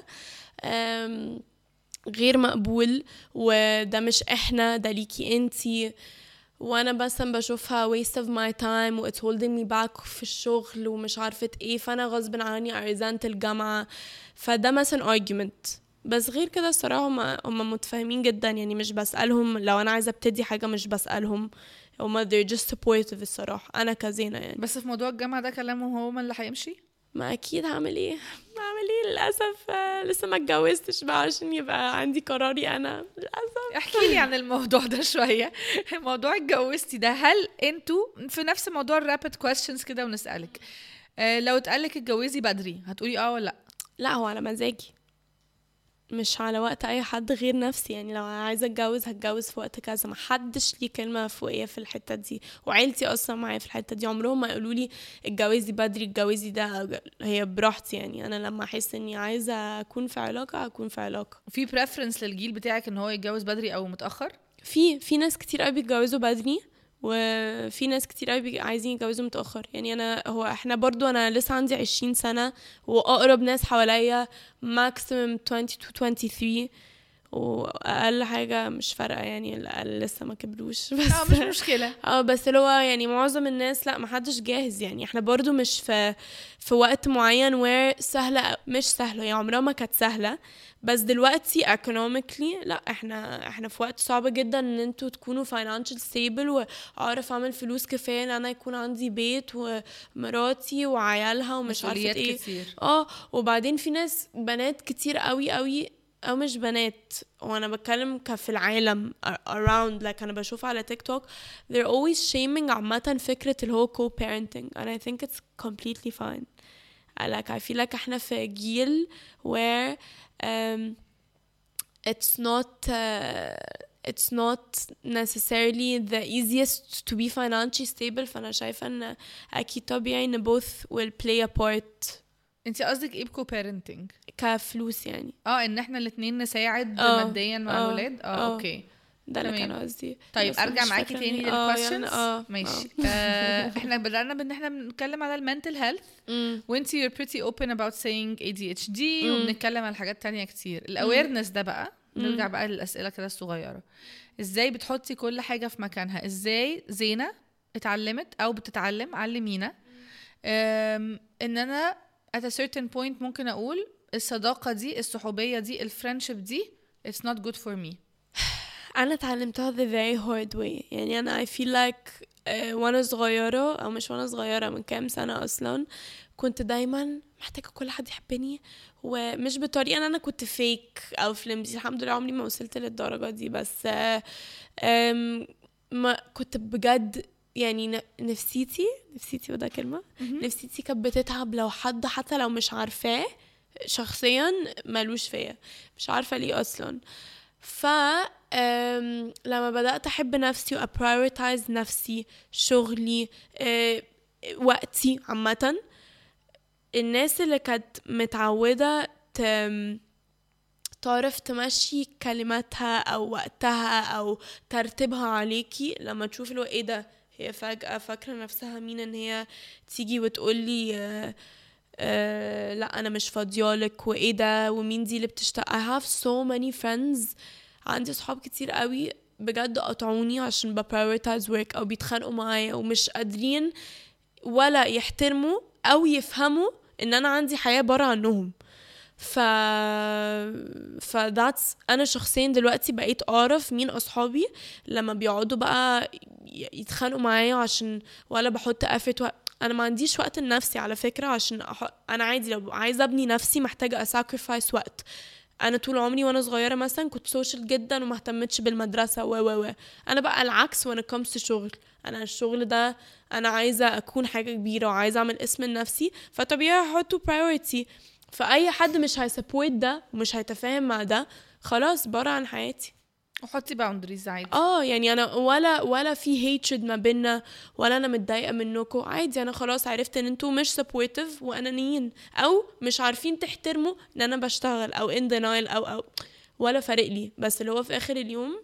أم غير مقبول وده مش احنا ده ليكي انتي وانا مثلا بشوفها waste of my time و it's holding me back في الشغل ومش عارفة ايه فانا غصب عني I resent الجامعة فده مثلا argument بس غير كده الصراحة هم هم متفاهمين جدا يعني مش بسألهم لو انا عايزة ابتدي حاجة مش بسألهم هما they're just supportive الصراحة انا كزينة يعني بس في موضوع الجامعه ده كلامه هو من اللي هيمشي ما اكيد هعمل ايه هعمل ايه للاسف آه، لسه ما اتجوزتش بقى عشان يبقى عندي قراري انا للاسف احكي لي عن الموضوع ده شويه موضوع اتجوزتي ده هل انتوا في نفس موضوع الرابid questions كده ونسالك آه لو اتقالك اتجوزي بدري هتقولي اه ولا لا لا هو على مزاجي مش على وقت اي حد غير نفسي يعني لو عايزه اتجوز هتجوز في وقت كذا محدش ليه كلمه فوقيه في الحته دي وعيلتي اصلا معايا في الحته دي عمرهم ما يقولوا لي اتجوزي بدري اتجوزي ده هي براحتي يعني انا لما احس اني عايزه اكون في علاقه اكون في علاقه في بريفرنس للجيل بتاعك ان هو يتجوز بدري او متاخر في في ناس كتير قوي بيتجوزوا بدري وفي ناس كتير قوي بي- عايزين يتجوزوا متأخر يعني أنا هو احنا برضو أنا لسه عندي عشرين سنة وأقرب ناس حواليا maximum 22 23 وأقل حاجة مش فارقة يعني الأقل لسه ما كبروش بس اه مش مشكله اه بس اللي هو يعني معظم الناس لا محدش جاهز يعني احنا برضو مش في في وقت معين وير سهلة مش سهلة يعني عمرها ما كانت سهلة بس دلوقتي economically لا احنا احنا في وقت صعب جدا ان انتوا تكونوا financial stable واعرف اعمل فلوس كفاية ان انا يكون عندي بيت ومراتي وعيالها ومش عارفة مسؤوليات ايه كتير اه وبعدين في ناس بنات كتير قوي قوي او مش بنات وانا بتكلم ك- في العالم a- around like انا بشوف على تيك توك they're always shaming عامة فكرة اللي هو co-parenting and I think it's completely fine I like I feel like احنا في جيل where um, it's not uh, it's not necessarily the easiest to be financially stable فانا شايفة ان اكيد طبيعي ان both will play a part انت قصدك ايه بكو بيرنتنج كفلوس يعني اه ان احنا الاثنين نساعد اه، ماديا مع اه، الولاد اه اه. اوكي ده اللي تمام. كان قصدي طيب بس ارجع مش معاكي فاكرة تاني مين. اه، يعني للكويشنز اه ماشي آه احنا بدأنا بان احنا بنتكلم على المنتل هيلث مم. وانت you're pretty open about saying ADHD مم. وبنتكلم على حاجات تانية كتير الاويرنس ده بقى نرجع بقى للأسئلة كده الصغيرة ازاي بتحطي كل حاجة في مكانها ازاي زينة اتعلمت او بتتعلم علمينا أم، ان انا at a certain point ممكن اقول الصداقة دي الصحوبية دي الفرنشيب دي it's not good for me انا اتعلمتها the very hard way يعني انا I feel like آه، وانا صغيرة او مش وانا صغيرة من كام سنة اصلا كنت دايما محتاجة كل حد يحبني ومش بطريقة ان انا كنت فيك او فلمسي الحمد لله عمري ما وصلت للدرجة دي بس آه، آم، ما كنت بجد يعني ن- نفسيتي نفسيتي وده كلمة نفسيتي كانت بتتعب لو حد حتى لو مش عارفاه شخصيا ملوش فيا مش عارفه ليه اصلا ف أم، لما بدأت أحب نفسي وأبرايورتايز نفسي شغلي أه، وقتي عامة الناس اللي كانت متعودة ت- تعرف تمشي كلماتها أو وقتها أو ترتيبها عليكي لما تشوف اللي هو ايه ده هي فجأة فاكرة نفسها مين ان هي تيجي وتقولي آه آه لا انا مش فاضيالك وايه ده ومين دي اللي بتشتغل I have so many friends عندي صحاب كتير قوي بجد قطعوني عشان ببرايورتايز ورك او بيتخانقوا معايا ومش قادرين ولا يحترموا او يفهموا ان انا عندي حياة بره عنهم ف ف that's انا شخصيا دلوقتي بقيت اعرف مين اصحابي لما بيقعدوا بقى ي- يتخانقوا معايا عشان ولا بحط effort و... انا ما عنديش وقت لنفسي على فكره عشان أح... انا عادي لو عايزه ابني نفسي محتاجه اساكرفايس وقت انا طول عمري وانا صغيره مثلا كنت سوشيال جدا وما اهتمتش بالمدرسه و و و انا بقى العكس وانا كمس شغل انا الشغل ده انا عايزه اكون حاجه كبيره وعايزه اعمل اسم لنفسي فطبيعي هحطه priority فاي حد مش هيسبورت ده ومش هيتفاهم مع ده خلاص بره عن حياتي وحطي باوندريز عادي اه يعني انا ولا ولا في هيترد ما بينا ولا انا متضايقه منكم عادي انا خلاص عرفت ان انتوا مش سبورتيف وانانيين او مش عارفين تحترموا ان انا بشتغل او ان denial او او ولا فارق لي بس اللي هو في اخر اليوم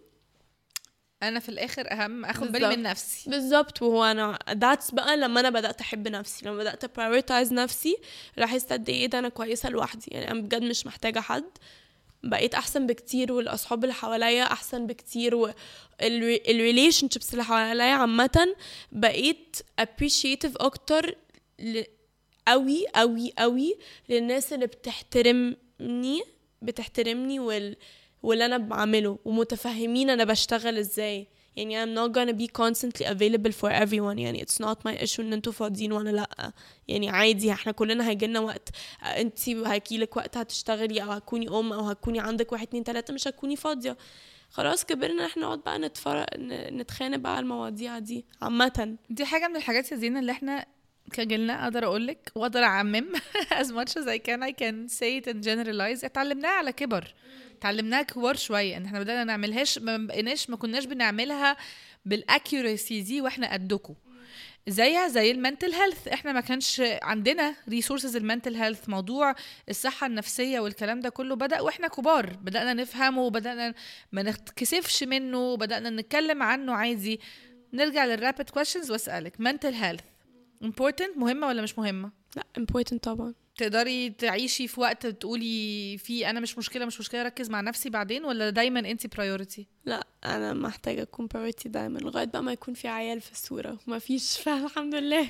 انا في الاخر اهم اخد بالي بالظبط. من نفسي بالظبط وهو انا ذاتس بقى لما انا بدات احب نفسي لما بدات prioritize نفسي لاحظت قد ايه ده انا كويسه لوحدي يعني انا بجد مش محتاجه حد بقيت احسن بكتير والاصحاب اللي حواليا احسن بكتير والريليشن شيبس اللي حواليا عامه بقيت appreciative اكتر ل... قوي قوي قوي للناس اللي بتحترمني بتحترمني وال... واللي انا بعمله ومتفهمين انا بشتغل ازاي يعني I'm not gonna be constantly available for everyone يعني it's not my issue ان انتوا فاضيين وانا لا يعني عادي احنا كلنا هيجيلنا وقت انت هيجيلك وقت هتشتغلي او هتكوني ام او هتكوني عندك واحد اتنين تلاتة مش هتكوني فاضية خلاص كبرنا احنا نقعد بقى نتفرق ن- نتخانق بقى على المواضيع دي عامة دي حاجه من الحاجات يا زينه اللي احنا كجيلنا اقدر اقول لك واقدر اعمم as much as I can I can say it and generalize اتعلمناها على كبر اتعلمناها كبار شويه ان احنا بدأنا نعملهاش ما بقيناش ما كناش بنعملها بالاكيورسي دي واحنا قدكم زيها زي المنتل هيلث احنا ما كانش عندنا ريسورسز المنتل هيلث موضوع الصحه النفسيه والكلام ده كله بدا واحنا كبار بدانا نفهمه وبدانا ما نتكسفش منه وبدانا نتكلم عنه عادي نرجع للرابid questions واسالك mental health important مهمه ولا مش مهمه لا important طبعا تقدري تعيشي في وقت تقولي فيه انا مش مشكله مش مشكله اركز مع نفسي بعدين ولا دايما انت برايورتي لا انا محتاجه اكون priority دايما لغايه بقى ما يكون في عيال في الصوره ما فيش فالحمد لله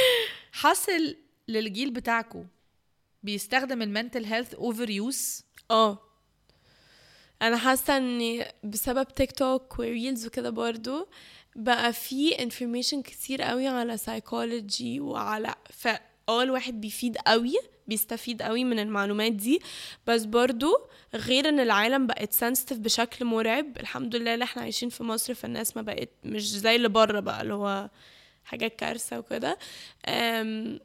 حاصل للجيل بتاعكو بيستخدم المنتل هيلث اوفر يوز اه انا حاسه ان بسبب تيك توك وريلز وكده برضو بقى في information كتير قوي على psychology وعلى ف اه الواحد بيفيد قوي بيستفيد قوي من المعلومات دي بس برضو غير ان العالم بقت سنسيتيف بشكل مرعب الحمد لله اللي احنا عايشين في مصر فالناس ما بقت مش زي اللي بره بقى اللي هو حاجات كارثه وكده أم،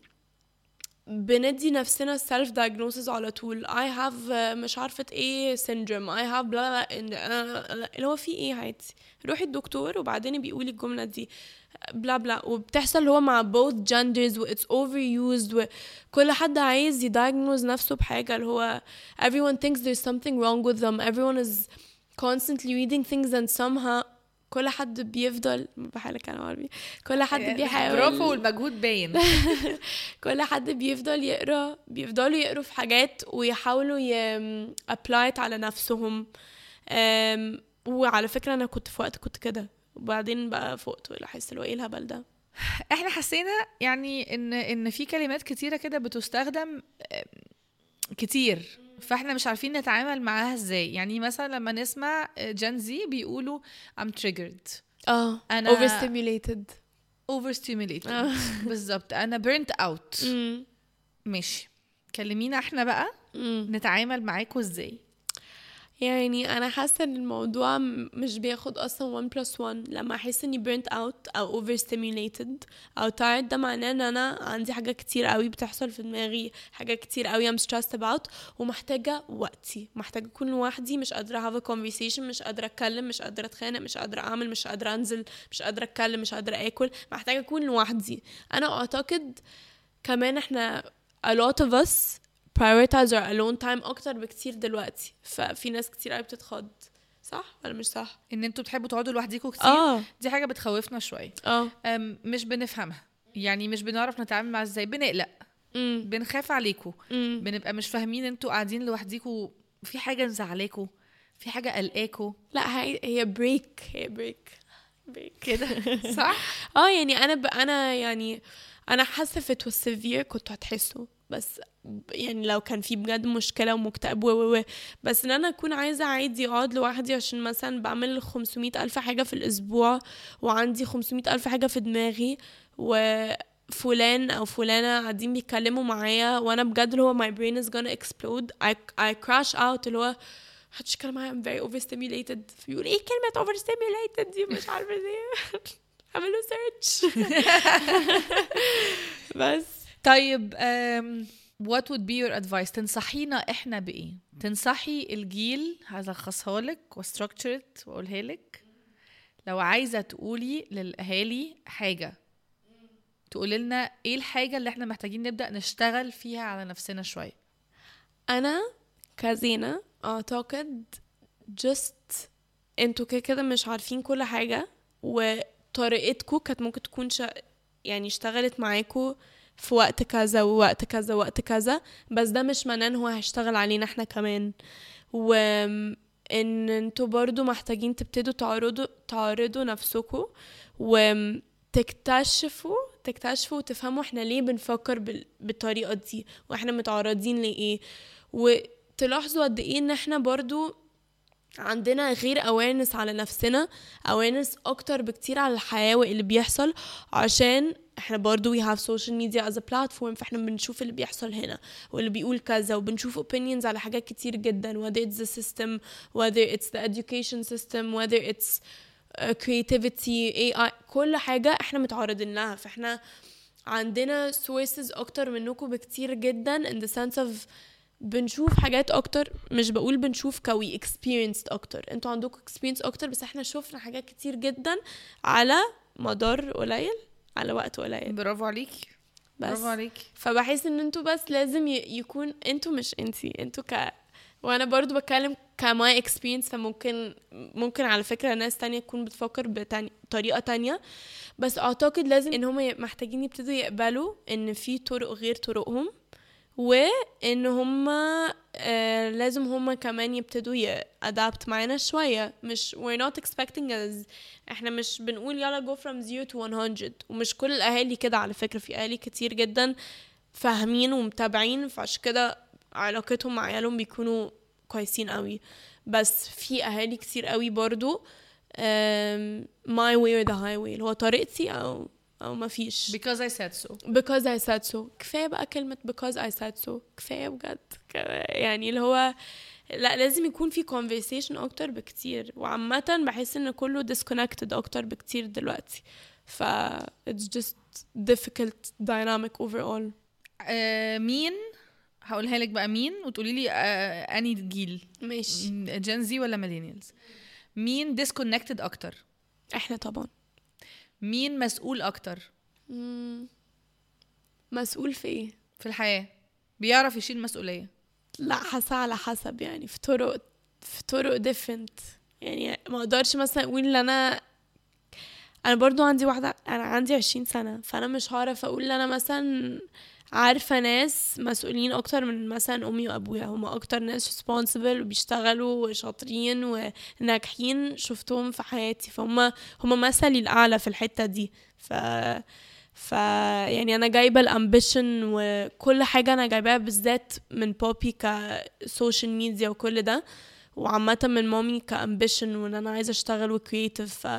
بندي نفسنا self diagnosis على طول I have uh, مش عارفة ايه syndrome I have بلا بلا اللي هو في ايه عادي روحي الدكتور وبعدين بيقولي الجملة دي بلا بلا وبتحصل اللي هو مع both genders و it's overused وكل حد عايز يدايجنوز نفسه بحاجة اللي هو everyone thinks there's something wrong with them everyone is constantly reading things and somehow كل حد بيفضل بحالك انا عربي كل حد بيحاول برافو والمجهود باين كل حد بيفضل يقرا بيفضلوا يقروا في حاجات ويحاولوا ي apply على نفسهم أم، وعلى فكرة أنا كنت في وقت كنت كده وبعدين بقى فقت ولا حاسة اللي هو ايه الهبل ده احنا حسينا يعني ان ان في كلمات كتيره كده بتستخدم آم، كتير فاحنا مش عارفين نتعامل معاها ازاي يعني مثلا لما نسمع جين زي بيقولوا I'm triggered اه أنا- overstimulated overstimulated آه. بالظبط انا burnt out مم. ماشي كلمينا احنا بقى مم. نتعامل معاكوا ازاي يعني انا حاسه ان الموضوع م- مش بياخد اصلا 1 بلس 1 لما احس اني burnt out او over stimulated او tired ده معناه ان انا عندي حاجات كتير قوي بتحصل في دماغي حاجات كتير قوي I'm stressed about ومحتاجه وقتي محتاجه اكون لوحدي مش قادره have a conversation مش قادره اتكلم مش قادره اتخانق مش قادره اعمل مش قادره انزل مش قادره اتكلم مش قادره اكل محتاجه اكون لوحدي انا اعتقد كمان احنا a lot of us prioritize our alone time اكتر بكتير دلوقتي ففي ناس كتير قوي بتتخض صح ولا مش صح ان انتوا بتحبوا تقعدوا لوحديكوا كتير اه دي حاجه بتخوفنا شويه اه أم، مش بنفهمها يعني مش بنعرف نتعامل معاها ازاي بنقلق امم بنخاف عليكوا امم بنبقى مش فاهمين انتوا قاعدين لوحديكوا في حاجه مزعلاكوا في حاجه قلقاكوا لا هي هي بريك هي بريك بريك كده صح اه يعني انا ب... انا يعني انا حاسه في it was severe كنتوا هتحسوا بس ب- يعني لو كان في بجد مشكله ومكتئب و و و بس ان انا اكون عايزه عادي اقعد لوحدي عشان مثلا بعمل 500 الف حاجه في الاسبوع وعندي 500 الف حاجه في دماغي وفلان او فلانه قاعدين بيتكلموا معايا وانا بجد اللي هو my brain is gonna explode I, I crash out اللي هو محدش يتكلم معايا I'm very overstimulated فبيقول ايه كلمه overstimulated دي مش عارفه ازاي اعملوا سيرش بس طيب um, what would be your advice تنصحينا احنا بايه تنصحي الجيل هلخصها لك وستراكتشرت واقولها لك لو عايزه تقولي للاهالي حاجه تقولي لنا ايه الحاجه اللي احنا محتاجين نبدا نشتغل فيها على نفسنا شويه انا كزينة اعتقد just انتوا كده كده مش عارفين كل حاجة وطريقتكم كانت ممكن تكون شا... يعني اشتغلت معاكوا في وقت كذا ووقت كذا ووقت كذا بس ده مش معناه ان هو هيشتغل علينا احنا كمان و ان انتوا برضو محتاجين تبتدوا تعرضوا تعرضوا نفسكم وتكتشفوا تكتشفوا وتفهموا احنا ليه بنفكر بال... بالطريقة دي واحنا متعرضين لايه وتلاحظوا قد ايه ان احنا برضو عندنا غير awareness على نفسنا awareness اكتر بكتير على الحياة واللي بيحصل عشان احنا برضو we have social media as a platform فاحنا بنشوف اللي بيحصل هنا واللي بيقول كذا وبنشوف opinions على حاجات كتير جدا whether it's the system whether it's the education system whether it's uh, creativity AI كل حاجة احنا متعرضين لها فاحنا عندنا sources اكتر منكم بكتير جدا in the sense of بنشوف حاجات اكتر مش بقول بنشوف كوي experienced اكتر انتوا عندكم experience اكتر بس احنا شفنا حاجات كتير جدا على مدار قليل على وقت قليل برافو عليكي بس برافو عليكي فبحس ان انتوا بس لازم ي- يكون انتوا مش انتي انتوا ك وانا برضو بتكلم كماي اكسبيرينس فممكن ممكن على فكرة ناس تانية تكون بتفكر بتاني... طريقة تانية بس اعتقد لازم ان هم ي- محتاجين يبتدوا يقبلوا ان في طرق غير طرقهم وان هم آه لازم هم كمان يبتدوا يأدابت معانا شوية مش we're not expecting as احنا مش بنقول يلا go from zero to 100 ومش كل الاهالي كده على فكرة في اهالي كتير جدا فاهمين ومتابعين فعشان كده علاقتهم مع عيالهم بيكونوا كويسين قوي بس في اهالي كتير قوي برضو um, my way or the highway اللي هو طريقتي او او ما فيش because I said so because I said so كفايه بقى كلمه because I said so كفايه بجد ك- يعني اللي هو لا لازم يكون في conversation اكتر بكتير وعامه بحس ان كله disconnected اكتر بكتير دلوقتي ف it's just difficult dynamic overall آه مين هقولها لك بقى مين وتقولي لي آه اني جيل ماشي جين زي ولا ميلينيالز مين ديسكونكتد اكتر احنا طبعا مين مسؤول اكتر مم. مسؤول في ايه في الحياه بيعرف يشيل مسؤوليه لا حاسه على حسب يعني في طرق في طرق different يعني ما اقدرش مثلا اقول ان انا انا برضو عندي واحده انا عندي عشرين سنه فانا مش هعرف اقول ان انا مثلا عارفه ناس مسؤولين اكتر من مثلا امي وابويا هم اكتر ناس responsible وبيشتغلوا وشاطرين وناجحين شفتهم في حياتي فهم هم مثلي الاعلى في الحته دي ف ف يعني انا جايبه الامبيشن وكل حاجه انا جايباها بالذات من بوبي كسوشيال ميديا وكل ده وعامه من مامي كامبيشن وان انا عايزه اشتغل وكرييتيف ف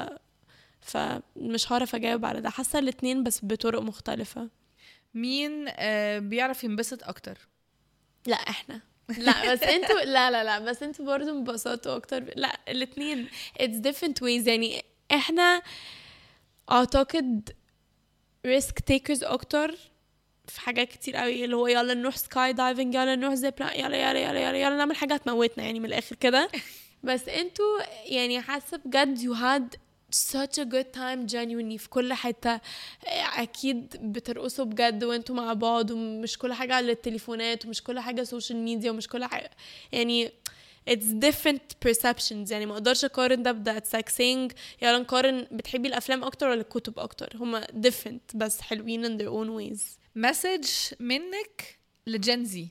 فمش هعرف اجاوب على ده حاسه الاتنين بس بطرق مختلفه مين آه بيعرف ينبسط اكتر لا احنا لا بس انتوا لا لا لا بس انتوا برضه انبسطوا اكتر لا الاتنين it's different ways يعني احنا اعتقد risk takers اكتر في حاجات كتير قوي اللي هو يلا نروح سكاي دايفنج يلا نروح زيب لاين يلا يلا يلا يلا يلا نعمل حاجه تموتنا يعني من الاخر كده بس انتوا يعني حاسه بجد you had such a good time genuinely في كل حتة أكيد بترقصوا بجد وانتوا مع بعض ومش كل حاجة على التليفونات ومش كل حاجة سوشيال ميديا ومش كل حاجة يعني it's different perceptions يعني ما اقدرش اقارن ده بده it's like saying يلا نقارن بتحبي الافلام اكتر ولا الكتب اكتر هما different بس حلوين in their own ways مسج منك لجنزي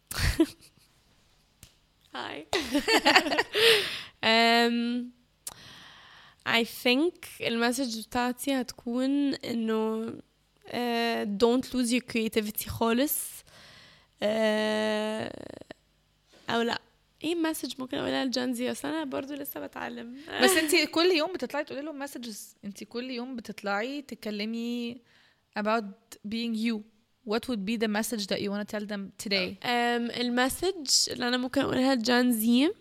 هاي um, I think المسج بتاعتي هتكون انه uh, don't lose your creativity خالص uh, او لا ايه مسج ممكن اقولها لجنزي اصل انا برضو لسه بتعلم بس انت كل يوم بتطلعي تقولي لهم مسجز انت كل يوم بتطلعي تتكلمي about being you what would be the message that you want to tell them today um, المسج اللي انا ممكن اقولها لجانزي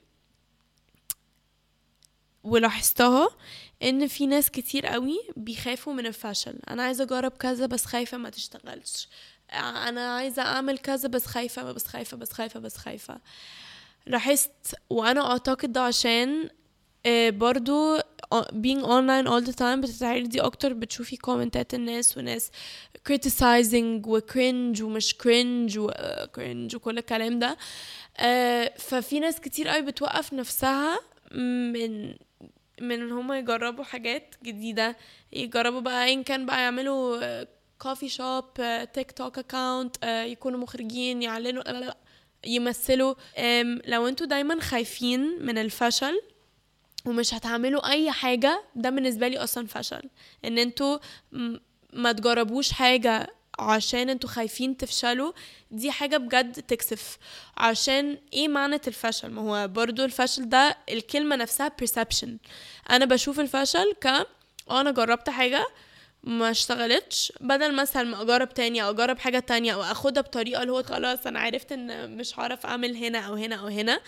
ولاحظتها ان في ناس كتير قوي بيخافوا من الفشل انا عايزه اجرب كذا بس خايفه ما تشتغلش انا عايزه اعمل كذا بس خايفه بس خايفه بس خايفه بس خايفه لاحظت وانا اعتقد ده عشان آه، برضو being online all the time بتتعرضي اكتر بتشوفي كومنتات الناس وناس criticizing وكرنج ومش كرنج وكرنج وكل الكلام ده آه، ففي ناس كتير قوي بتوقف نفسها من من ان هما يجربوا حاجات جديدة يجربوا بقى ان كان بقى يعملوا كوفي شوب تيك توك اكاونت يكونوا مخرجين يعلنوا لا لا لا يمثلوا أم، لو انتوا دايما خايفين من الفشل ومش هتعملوا اي حاجة ده بالنسبة لي اصلا فشل ان انتوا م- ما تجربوش حاجة عشان انتوا خايفين تفشلوا دي حاجة بجد تكسف عشان ايه معنى الفشل ما هو برضو الفشل ده الكلمة نفسها perception انا بشوف الفشل ك اه انا جربت حاجة ما اشتغلتش بدل مثلا ما اجرب تاني او اجرب حاجة تانية او اخدها بطريقة اللي هو خلاص انا عرفت ان مش هعرف اعمل هنا او هنا او هنا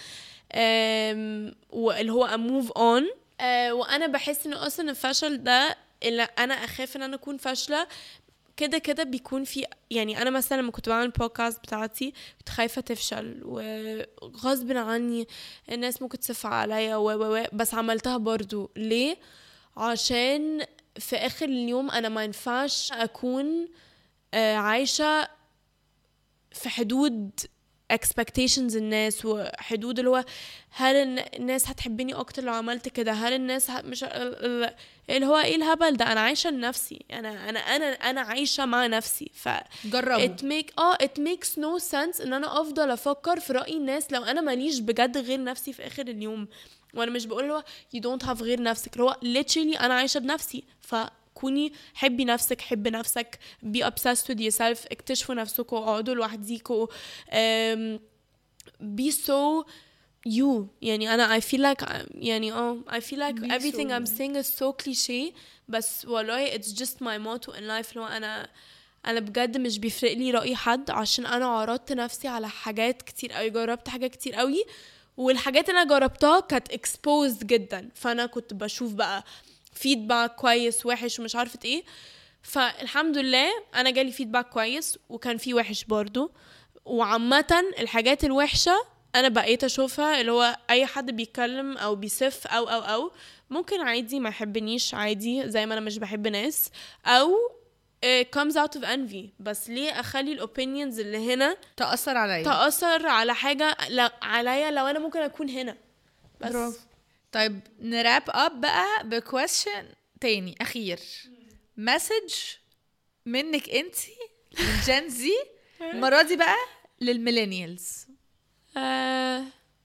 أم، واللي هو اموف اون وانا بحس ان اصلا الفشل ده اللي انا اخاف ان انا اكون فاشله كده كده بيكون في يعني انا مثلا لما كنت بعمل البودكاست بتاعتي كنت خايفه تفشل وغصب عني الناس ممكن تسف عليا و و و بس عملتها برضو ليه عشان في اخر اليوم انا ما ينفعش اكون آه، عايشه في حدود expectations الناس وحدود اللي هو هل الن- الناس هتحبني اكتر لو عملت كده هل الناس ه... مش ال- ال- اللي هو ايه الهبل ده انا عايشه لنفسي انا انا انا انا عايشه مع نفسي ف جربوا it make اه it makes no sense ان انا افضل افكر في راي الناس لو انا ماليش بجد غير نفسي في اخر اليوم وانا مش بقول اللي هو you don't have غير نفسك اللي هو literally انا عايشه بنفسي فكوني حبي نفسك حبي نفسك be obsessed with yourself اكتشفوا نفسكم اقعدوا لوحديكوا um, be so you يعني انا I feel like I'm- يعني اه I feel like Be everything so I'm you. saying is so cliche بس والله it's just my motto in life لو انا انا بجد مش بيفرق لي رأي حد عشان انا عرضت نفسي على حاجات كتير قوي جربت حاجات كتير قوي والحاجات اللي انا جربتها كانت exposed جدا فانا كنت بشوف بقى فيدباك كويس وحش ومش عارفه ايه فالحمد لله انا جالي فيدباك كويس وكان في وحش برضو وعامة الحاجات الوحشة انا بقيت اشوفها اللي هو اي حد بيتكلم او بيسف او او او ممكن عادي ما يحبنيش عادي زي ما انا مش بحب ناس او it comes out of envy بس ليه اخلي الاوبينيونز اللي هنا تأثر عليا تأثر على حاجة لا عليا لو انا ممكن اكون هنا بس برافو. طيب نراب اب بقى بكويشن تاني اخير مسج منك انتي من جين زي المره دي بقى للميلينيالز آه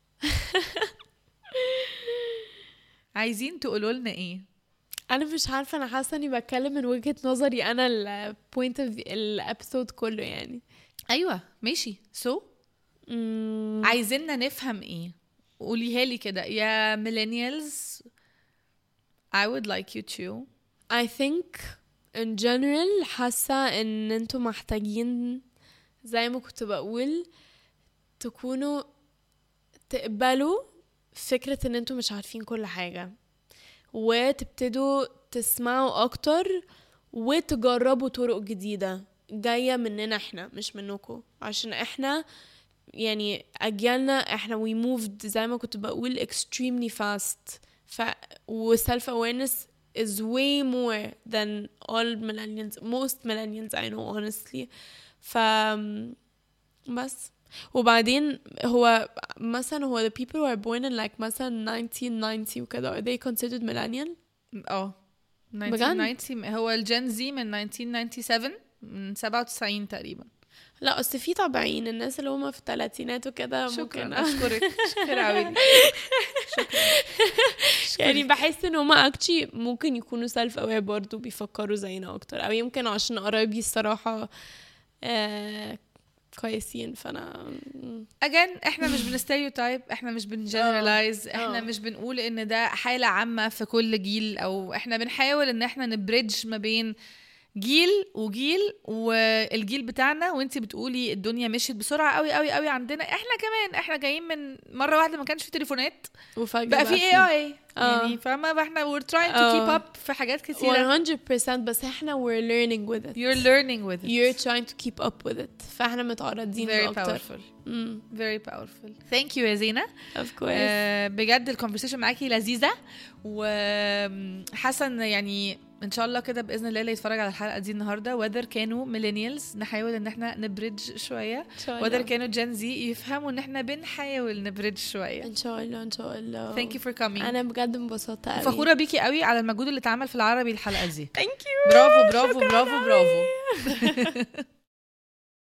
عايزين تقولوا لنا ايه انا مش عارفه انا حاسه اني بتكلم من وجهه نظري انا البوينت اوف الابيسود كله يعني ايوه ماشي سو so, عايزيننا نفهم ايه قوليها لي كده يا ميلينيالز I would like you to I think in general حاسه ان انتوا محتاجين زي ما كنت بقول تكونوا تقبلوا فكرة ان انتوا مش عارفين كل حاجة وتبتدوا تسمعوا اكتر وتجربوا طرق جديدة جاية مننا احنا مش منكم عشان احنا يعني اجيالنا احنا we moved زي ما كنت بقول extremely fast ف و self awareness is way more than all millennials most millennials I know honestly ف بس وبعدين هو مثلا هو the people who are born in like مثلا 1990 وكده are they considered millennial؟ اه 1990 هو الجن زي من 1997 من 97 تقريبا لا اصل في طبيعيين الناس اللي هم في الثلاثينات وكده شكرا ممكن اشكرك شكرا قوي يعني بحس ان هم اكشلي ممكن يكونوا سيلف اوير برضه بيفكروا زينا اكتر او يمكن عشان قرايبي الصراحه آه كويسين فانا اجان احنا مش بنستيريوتايب احنا مش بنجنرالايز آه. احنا مش بنقول ان ده حاله عامه في كل جيل او احنا بنحاول ان احنا نبريدج ما بين جيل وجيل والجيل بتاعنا وانت بتقولي الدنيا مشيت بسرعه قوي قوي قوي عندنا احنا كمان احنا جايين من مره واحده ما كانش في تليفونات وفجاه بقى في اي اي آه. يعني فاهمه فاحنا we're trying to آه. keep up في حاجات كتيره 100% بس احنا we're learning with it you're learning with it you're trying to keep up with it فاحنا متعرضين له very اكتر powerful مم. very powerful thank you يا زينة of course آه، بجد الكونفرسيشن معاكي لذيذة وحاسة ان يعني ان شاء الله كده باذن الله اللي يتفرج على الحلقه دي النهارده وذر كانوا ميلينيالز نحاول ان احنا نبريدج شويه ان شاء وذر الله كانوا جين زي يفهموا ان احنا بنحاول نبريدج شويه ان شاء الله ان شاء الله thank you for coming انا بجد انبسطت قوي فخوره بيكي قوي على المجهود اللي اتعمل في العربي الحلقه دي ثانك يو برافو برافو برافو برافو